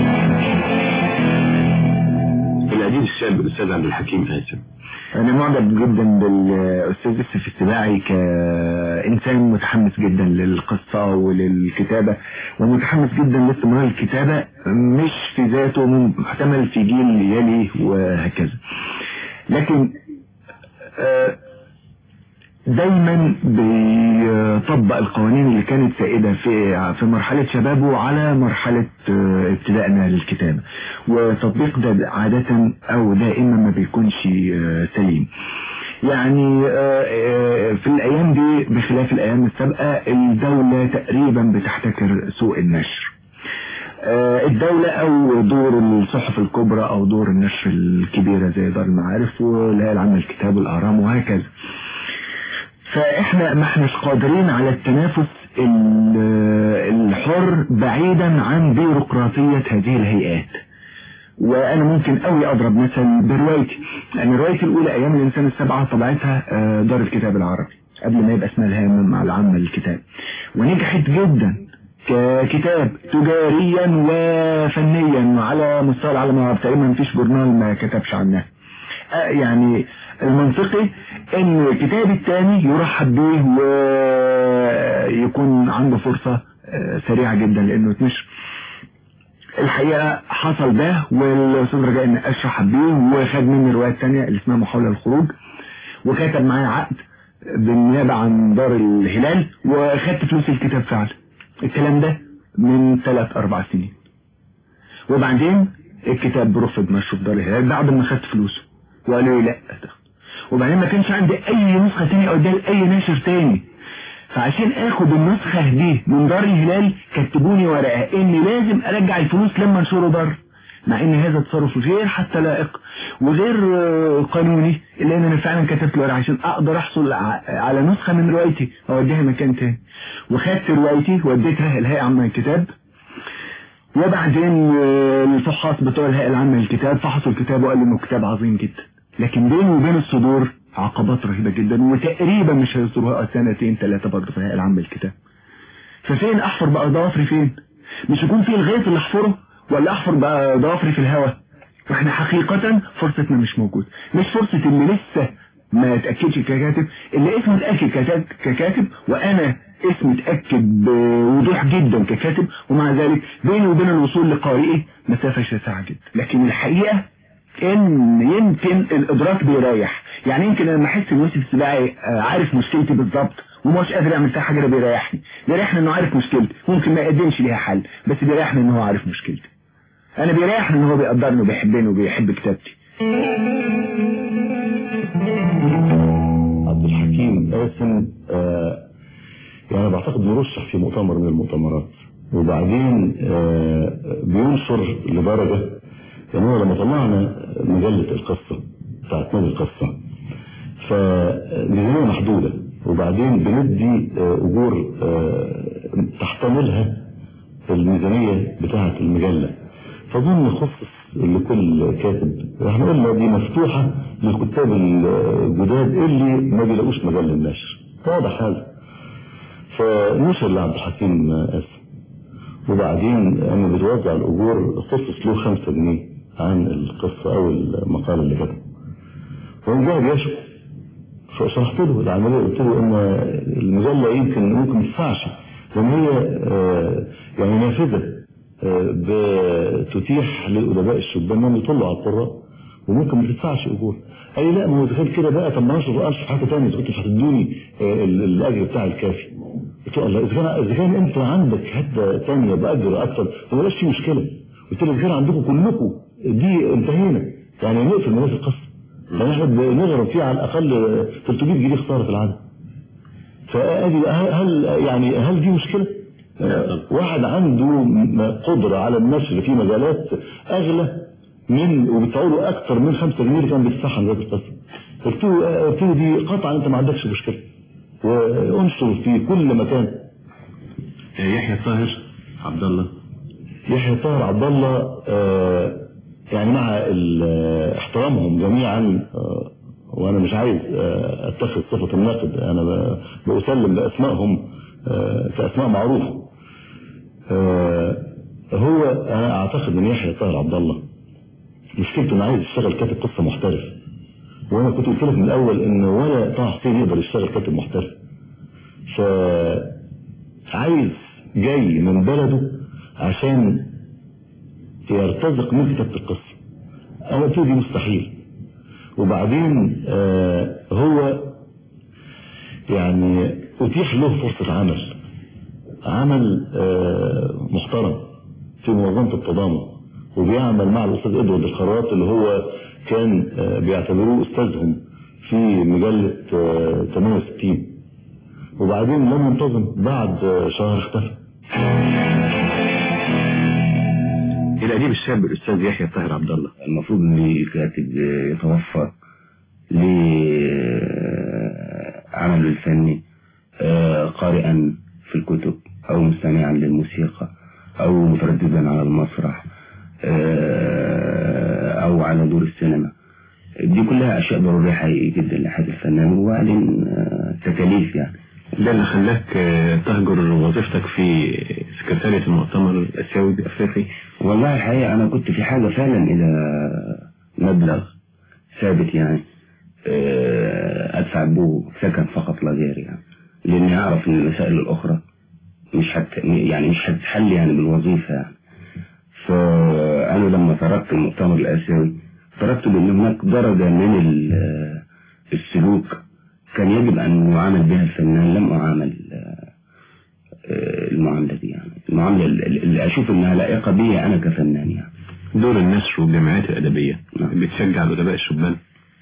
الأديب الشاب الأستاذ عبد الحكيم هاشم أنا معجب جدا بالأستاذ يوسف السباعي كإنسان متحمس جدا للقصة وللكتابة ومتحمس جدا لاستمرار الكتابة مش في ذاته محتمل في جيل يلي وهكذا لكن آه، دايما بيطبق القوانين اللي كانت سائدة في في مرحلة شبابه على مرحلة آه، ابتدائنا للكتابة وتطبيق ده عادة او دائما ما بيكونش آه، سليم يعني آه، آه، في الايام دي بخلاف الايام السابقة الدولة تقريبا بتحتكر سوق النشر آه، الدولة او دور الصحف الكبرى او دور النشر الكبيرة زي دار المعارف والهيئة العامة للكتاب والاهرام وهكذا فاحنا ما احناش قادرين على التنافس ال- الحر بعيدا عن بيروقراطية هذه الهيئات وانا ممكن قوي اضرب مثل بروايتي انا روايتي الاولى ايام الانسان السبعة طبعتها آه، دار الكتاب العربي قبل ما يبقى اسمها الهيئة مع العامة للكتاب ونجحت جدا ككتاب تجاريا وفنيا وعلى مستوى العالم العربي تقريبا مفيش جورنال ما كتبش عنها آه، يعني المنطقي ان كتابي الثاني يرحب به ويكون عنده فرصة آه، سريعة جدا لانه يتنشر الحقيقة حصل ده والاستاذ رجاء النقاش رحب بيه وخد مني رواية تانية اللي اسمها محاولة للخروج وكتب معايا عقد بالنيابة عن دار الهلال وخدت فلوس الكتاب فعلا الكلام ده من ثلاث اربع سنين وبعدين الكتاب رفض نشره في دار الهلال بعد ما خدت فلوسه وقالوا لي لا وبعدين ما كانش عندي اي نسخة تانية قدام اي ناشر تاني فعشان اخد النسخة دي من دار الهلال كتبوني ورقة اني لازم ارجع الفلوس لما انشره دار مع ان هذا تصرف غير حتى لائق وغير آه، قانوني الا ان انا فعلا كتبت الورقة عشان اقدر احصل ع- على نسخة من روايتي اوديها مكان تاني وخدت روايتي وديتها الهيئة عامة للكتاب وبعدين آه، الفحاص بتوع الهيئة العامة للكتاب فحصوا الكتاب وقالوا انه كتاب عظيم جدا لكن بينه وبين الصدور عقبات رهيبة جدا وتقريبا مش هيصدروها سنتين ثلاثة برضه في الهيئة العامة للكتاب ففين احفر بقى ضوافري فين مش يكون في الغيط اللي احفره ولا احفر بقى ضوافري في الهواء واحنا حقيقة فرصتنا مش موجود مش فرصة اللي لسه ما اتأكدش ككاتب اللي اسمه اتأكد ككاتب- ككاتب وانا اسمي اتأكد بوضوح جدا ككاتب ومع ذلك بيني وبين الوصول لقارئي مسافة شاسعة جدا لكن الحقيقة ان يمكن الادراك بيريح يعني يمكن لما احس ان يوسف السباعي آه، عارف مشكلتي بالظبط ومش قادر اعمل فيها حاجه ده بيريحني بيريحني انه عارف مشكلتي ممكن ما يقدمش ليها حل بس بيريحني ان هو عارف مشكلتي انا بيريحني ان هو بيقدرني وبيحبني وبيحب كتابتي عبد الحكيم قاسم آه يعني بعتقد بيرشح في مؤتمر من المؤتمرات وبعدين آه بينشر لدرجة يعني هو لما طلعنا مجلة القصة بتاعت نادي القصة فميزانية محدودة وبعدين بندي آه أجور آه تحتملها الميزانية بتاعت المجلة فظن خصص لكل كاتب احنا قلنا دي مفتوحة للكتاب الجداد اللي ما بيلاقوش مجال للنشر واضح هذا فنشر لعبد الحكيم اسم وبعدين اما بتوزع الاجور خصص له خمسة جنيه عن القصة او المقال اللي كتبه وهو جاي بيشكو فشرحت له العملية قلت له ان المجلة يمكن ممكن ما تدفعش لان هي آه، يعني نافذة آه، بتتيح للأدباء الشبان انهم يطلعوا على القراء وممكن ما تدفعش اجور اي لا ما هو اذا كان كده بقى طب ما اشرف الف في حاجه ثانيه اذا كنتوا مش هتدوني آه، ال- الاجر بتاعي الكافي قلت له الله اذا كان اذا كان انت عندك حته ثانيه باجر اكثر ما بقاش في مشكله قلت له اذا كان عندكم كلكم دي انتهينا يعني نقفل مدرسه القصر لان احنا بنغرب فيها على الاقل 300 جنيه خساره في العدد فادي هل هل- يعني هل دي مشكله؟ آه، واحد عنده م- قدرة على النشر في مجالات أغلى من وبتدفعوا له أكثر من 5 جنيه اللي كان بيدفعها لغاية القصة قلت له آه، قلت له دي قطعا أنت ما عندكش مشكلة وانشر في كل مكان يحيى طاهر عبد الله يحيى طاهر عبد الله آه، يعني مع ال- آه، احترامهم جميعا آه، وانا مش عايز آه، اتخذ صفة الناقد انا ب- بأسلم باسمائهم آه، كاسماء معروفة آه، هو انا اعتقد ان يحيى طاهر عبد الله مشكلته انه عايز يشتغل كاتب قصة محترف وانا كنت قلت لك من الاول ان ولا طه حسين يقدر يشتغل كاتب محترف ف عايز جاي من بلده عشان يرتزق من كتابة القصة انا قلت له دي مستحيل وبعدين آه هو يعني اتيح له فرصة عمل عمل آه محترم في منظمة التضامن وبيعمل مع الأستاذ إدوارد الخراط اللي هو كان آه بيعتبروه أستاذهم في مجلة آه 68 وبعدين لم ينتظم بعد آه شهر اختفى الأديب الشاب الأستاذ يحيى الطاهر عبد الله المفروض ان الكاتب يتوفر لعمله الفني آه، قارئا في الكتب او مستمعا للموسيقى او مترددا على المسرح آه، او على دور السينما دي كلها اشياء ضروريه حقيقي جدا لحياه الفنان وبعدين آه، تكاليف يعني ده اللي خلاك آه، تهجر وظيفتك في سكرتارية المؤتمر الآسيوي الأفريقي والله الحقيقة أنا كنت في حاجة فعلا إلى مبلغ ثابت يعني آه، أدفع به سكن فقط لا غير يعني لأني أعرف إن المسائل الأخرى مش حت يعني مش هتتحل يعني بالوظيفة يعني فأنا لما تركت المؤتمر الآسيوي تركت بأن هناك درجة من ال- السلوك كان يجب أن يعامل بها الفنان لم أعامل آه، آه، المعاملة دي يعني المعاملة اللي اللي أشوف إنها لائقة بي أنا كفنان يعني دور النشر والجمعيات الأدبية بتشجع الأدباء الشبان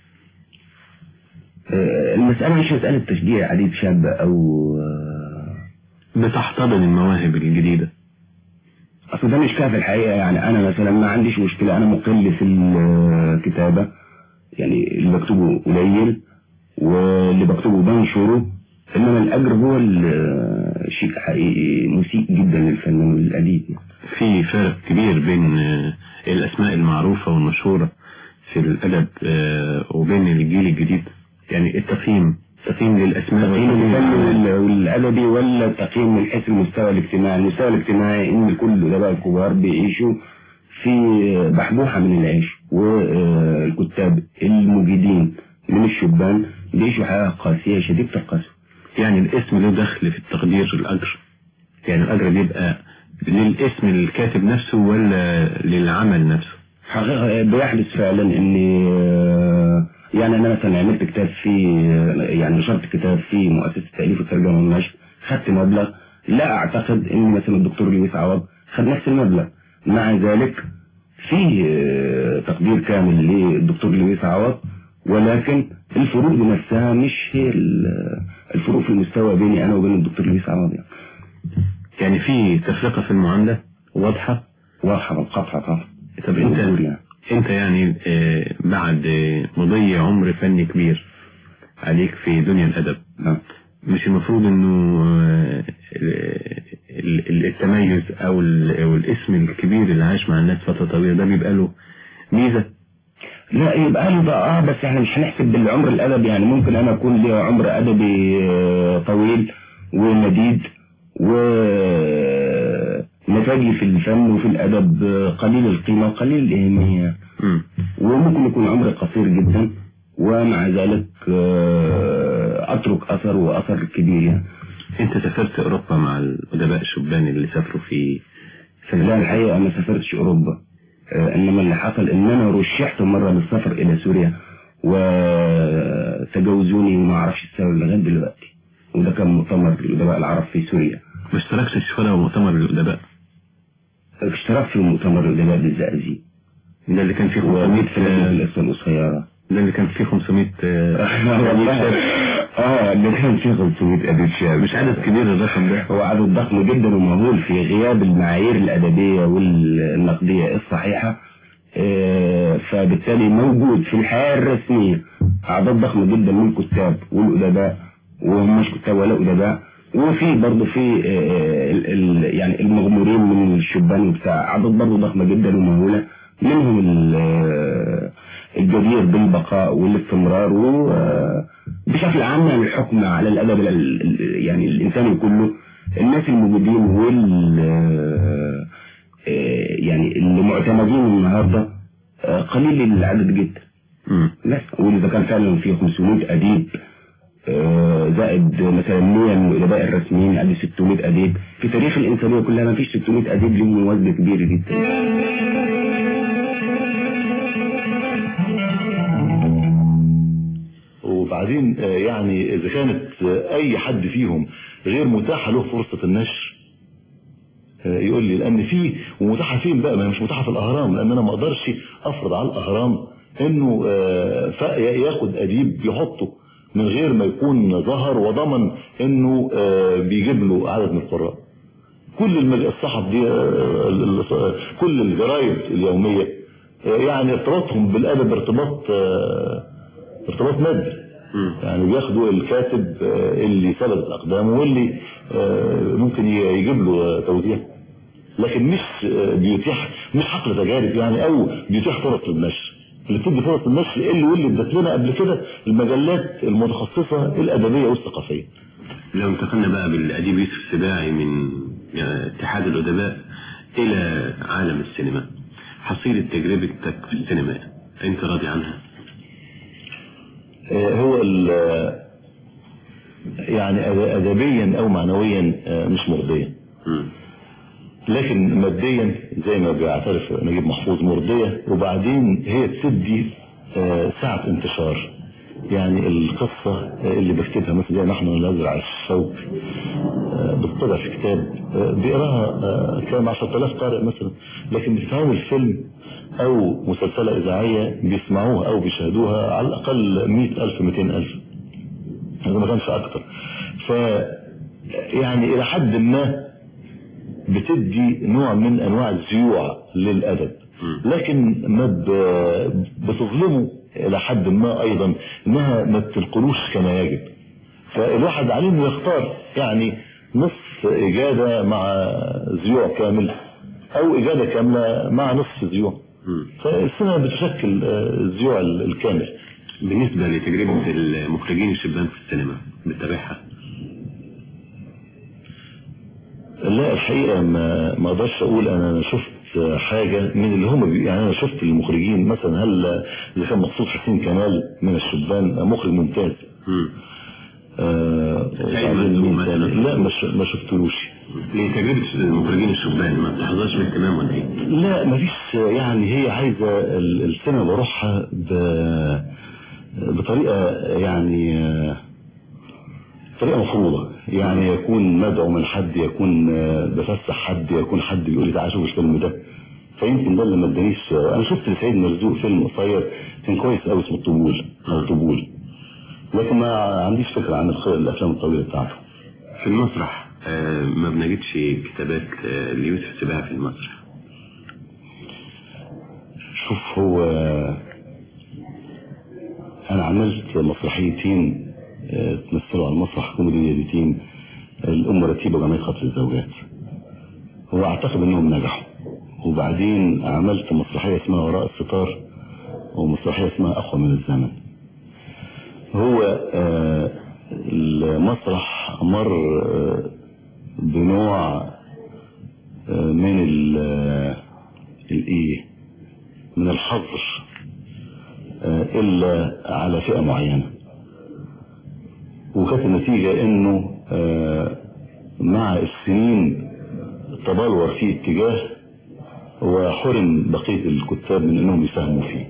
آه، المسألة مش مسألة تشجيع أديب شاب أو آه، بتحتضن المواهب الجديدة أصل ده مش كافي الحقيقة يعني أنا مثلا ما عنديش مشكلة أنا مقل في الكتابة يعني اللي بكتبه قليل واللي بكتبه بنشره إنما الأجر هو ال- شيء حقيقي مسيء جدا للفنان والأديب في فرق كبير بين آه، الأسماء المعروفة والمشهورة في الأدب آه، وبين الجيل الجديد يعني التقييم تقييم للأسماء تقييم والتقييم الفن للأعمال. وال- والأدبي ولا تقييم من حيث المستوى الاجتماعي المستوى الاجتماعي إن كل الأدباء الكبار بيعيشوا في بحبوحة من العيش والكتاب المجيدين من الشبان بيعيشوا حياة قاسية شديدة القسوة يعني الاسم له دخل في التقدير الأجر يعني الأجر بيبقى للاسم الكاتب نفسه ولا للعمل نفسه حقيقة بيحدث فعلا ان آه، يعني انا مثلا عملت كتاب في يعني نشرت كتاب في مؤسسة التأليف والترجمة والنشر خدت مبلغ لا اعتقد ان مثلا الدكتور لويس عوض خد نفس المبلغ مع ذلك في آه، تقدير كامل للدكتور لويس عوض ولكن الفروق نفسها مش هي ال- الفروق في المستوى بيني انا وبين الدكتور لويس عوض يعني يعني في تفرقة في المعاملة واضحة واضحة بالقطع طبعا طب انت يعني. انت يعني آه، بعد آه، مضي عمر فني كبير عليك في دنيا الأدب نعم. مش المفروض انه آه، ال- ال- التميز او ال- أو الاسم الكبير اللي عاش مع الناس فترة طويلة ده بيبقى له ميزة لا يبقى له بقى اه بس احنا مش هنحسب بالعمر الادبي يعني ممكن انا اكون لي عمر ادبي آه، طويل ومديد ونتاجي في الفن وفي الادب آه، قليل القيمة وقليل الاهمية وممكن يكون عمري قصير جدا ومع ذلك آه، اترك اثر واثر كبير يعني انت سافرت اوروبا مع الادباء الشبان اللي سافروا في لا الحقيقة ما سافرتش اوروبا آه، انما اللي حصل ان انا رشحت مرة للسفر الى سوريا وتجاوزوني وما اعرفش السبب لغاية دلوقتي وده كان مؤتمر للادباء العرب في سوريا ما اشتركتش ولا مؤتمر للادباء اشتركت في مؤتمر الادباء بالزقازيق ده اللي كان فيه 500 وميت في لجنة الاسره القصيرة ده اللي كان فيه 500 اه اللي كان فيه 500 اديب شاب مش عدد كبير الرقم ده هو عدد ضخم جدا ومهول في غياب المعايير الادبيه والنقديه الصحيحه آه، فبالتالي موجود في الحياه الرسميه اعداد ضخمه جدا من الكتاب والادباء وهم مش كتاب ولا ادباء وفي برضه في آه، ال- ال- يعني المغمورين من الشبان وبتاع اعداد برضه ضخمه جدا ومهوله منهم ال- آه، الجدير بالبقاء والاستمرار وبشكل عام يعني الحكم على الادب ال- ال- يعني الانساني كله الناس الموجودين وال آه، آه، يعني اللي معتمدين النهارده آه، قليل العدد جدا بس واذا كان فعلا في 500 اديب آه، زائد مثلا 100 من الادباء الرسميين ادي 600 اديب في تاريخ الانسانيه كلها ما فيش 600 اديب لهم وزن كبير جدا وبعدين آه، يعني إذا كانت آه، أي حد فيهم غير متاحة له فرصة النشر آه، يقول لي لأن في ومتاحة فين بقى ما هي مش متاحة في الأهرام لأن أنا ما أقدرش أفرض على الأهرام إنه آه، ف- ياخد أديب يحطه من غير ما يكون ظهر وضمن إنه آه، بيجيب له عدد من القراء كل المج... الصحف دي آه، ال- ال- كل الجرايد اليومية آه، يعني ارتباطهم بالأدب ارتباط آه، ارتباط مادي يعني بياخدوا الكاتب آه، اللي ثبت أقدامه واللي آه، ممكن ي- يجيب له آه، توزيع لكن مش آه، بيتيح مش حقل تجارب يعني او بيتيح فرص للنشر اللي بتدي فرص للنشر اللي واللي ادت لنا قبل كده المجلات المتخصصه الادبيه والثقافيه لو انتقلنا بقى بالأديب يوسف السباعي من يعني اتحاد الأدباء إلى عالم السينما حصيلة تجربتك في السينما أنت راضي عنها؟ آه، هو ال- يعني أد- ادبيا او معنويا آه، مش مرضيه لكن ماديا زي ما بيعترف نجيب محفوظ مرضيه وبعدين هي بتدي آه، سعه انتشار يعني القصة آه، اللي بكتبها مثلا زي نحن الأزرع الشوك آه، بتطلع في كتاب آه، بيقراها آه، كام 10000 قارئ مثلا لكن بتتعمل فيلم أو مسلسلة إذاعية بيسمعوها أو بيشاهدوها على الأقل 100000 200000 هذا ما كانش أكتر ف يعني إلى حد ما بتدي نوع من أنواع الزيوع للأدب لكن ما ب- بتظلمه إلى حد ما أيضا إنها ما بتنقلوش كما يجب فالواحد عليه إنه يختار يعني نصف إجادة مع زيوع كامل أو إجادة كاملة مع نصف زيوع فالسينما بتشكل آه، الزيوع ال- الكامل بالنسبة لتجربة المخرجين الشبان في السينما بتتابعها؟ لا الحقيقة ما ما اقدرش اقول انا شفت حاجة من اللي هم بي... يعني انا شفت المخرجين مثلا هل اذا كان مقصود حسين كمال من الشبان مخرج ممتاز آه وبعدين مين تاني؟ لا ما ش- ما شفتلوش لتجربة المخرجين الشبان ما بتحظاش باهتمام ولا ايه؟ لا ما فيش يعني هي عايزة ال- السينما بروحها ب... بطريقة يعني آه، طريقة مفروضة يعني يكون مدعو من حد يكون آه، بفسح حد يكون حد بيقول لي تعالى شوف الفيلم ده فيمكن ده اللي ما ادانيش انا شفت لسيد مرزوق فيلم قصير كان كويس قوي اسمه الطبول او طبول لكن ما عنديش فكرة عن الخ- الافلام الطويلة بتاعته في المسرح آه، ما بنجدش كتابات آه، ليوسف السباعي في المسرح شوف هو انا عملت مسرحيتين آه، تمثلوا على المسرح كوميديتين الام رتيبه وجمعيه خاطر الزوجات واعتقد انهم نجحوا وبعدين عملت مسرحيه اسمها وراء الستار ومسرحيه اسمها اقوى من الزمن هو آه، المسرح مر آه، بنوع آه، من ال- آه، الايه من الحظر آه، إلا على فئة معينة وكانت النتيجة إنه آه، مع السنين تبلور في اتجاه وحرم بقية الكتاب من إنهم يساهموا فيه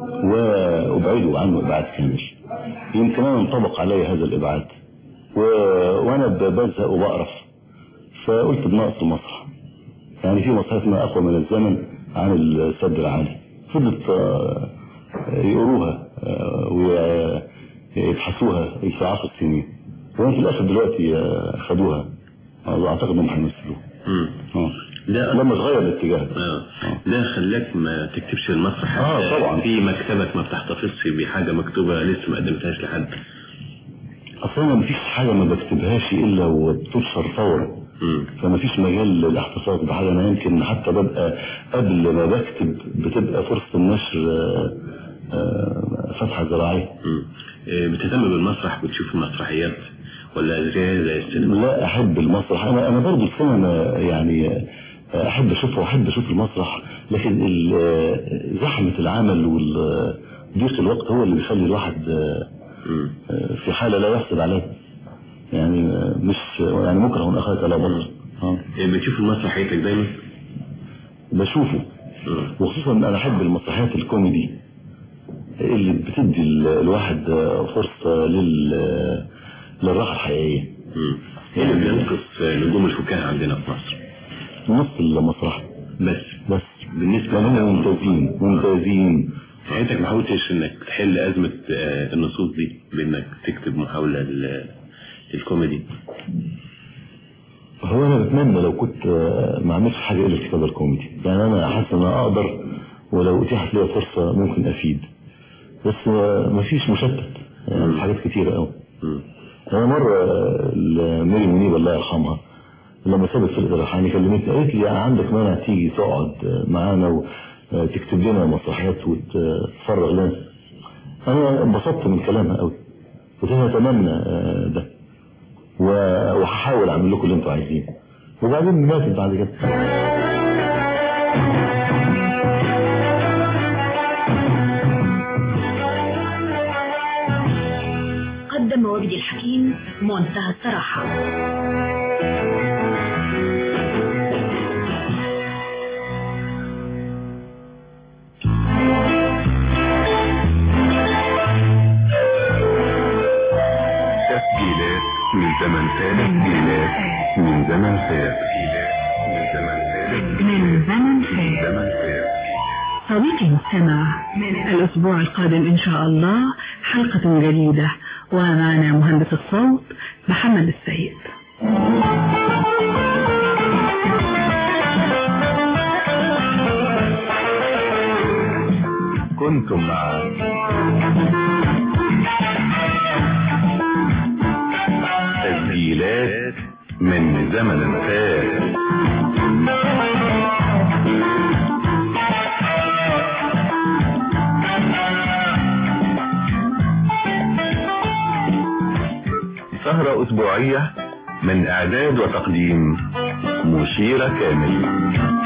وأبعدوا عنه إبعاد كامل يمكن أنا انطبق علي هذا الإبعاد و... وأنا ب- بزهق وبقرف فقلت بنقص المسرح يعني في مسرحية اسمها أقوى من الزمن عن السد العالي فضلت آه، يقروها آه، ويبحثوها في عشر سنين وهم في الآخر دلوقتي آه، خدوها آه، أعتقد إنهم هيمثلوها آه. ده لما اتغير الاتجاه آه. ده خلاك ما تكتبش في المسرح آه، حتى طبعاً. في مكتبك ما بتحتفظش بحاجة مكتوبة لسه ما قدمتهاش لحد أصلا أنا مفيش حاجة ما بكتبهاش إلا وبتنشر فورا فما فيش مجال للاحتفاظ بحاجة أنا يمكن حتى ببقى قبل ما بكتب بتبقى فرصة النشر آه، آه، فتحة زراعية آه، بتهتم بالمسرح بتشوف المسرحيات ولا زي زي السينما؟ لا أحب المسرح أنا أنا برضه السينما يعني آه، أحب أشوفها وأحب أشوف المسرح لكن ال- آه، زحمة العمل وضيق الوقت هو اللي بيخلي الواحد آه، آه، في حالة لا يحسد عليه يعني آه، مش يعني مكره من أخاك لا بطل آه. بتشوف المسرحيتك دايما؟ بشوفه وخصوصا انا احب المسرحيات الكوميدي اللي بتدي ال- الواحد فرصة لل للراحة الحقيقية ايه اللي بينقص نجوم الفكاهة عندنا في مصر؟ نص المسرح بس بس بالنسبة لهم ممتازين ممتازين يعني انت ما حاولتش انك تحل ازمة آه، النصوص دي بانك تكتب محاولة لل- للكوميدي هو انا بتمنى لو كنت آه، ما عملتش حاجه الا الكتابه الكوميدي يعني انا حاسس ان انا اقدر ولو اتيحت لي فرصه ممكن افيد بس آه، مفيش مشتت يعني في حاجات كتيره قوي انا مره آه، ميري منيب الله يرحمها لما سابت في الريحاني كلمتني قالت لي عندك مانع تيجي تقعد آه، معانا وتكتب لنا مسرحيات وتفرغ لنا انا انبسطت من كلامها قوي قلت لها اتمنى آه، ده و- وهحاول اعمل لكم اللي انتوا عايزينه وبعدين ماتت بعد كده قدم وجدي الحكيم منتهى الصراحة تسجيلات من زمن فات تسجيلات من زمن فات من زمن فات من زمن فات زمن فات صديقي المستمع الأسبوع القادم إن شاء الله حلقة جديدة ومعنا مهندس الصوت محمد السيد كنتم مع تسجيلات من زمن فات سهرة أسبوعية من إعداد وتقديم مشيرة كامل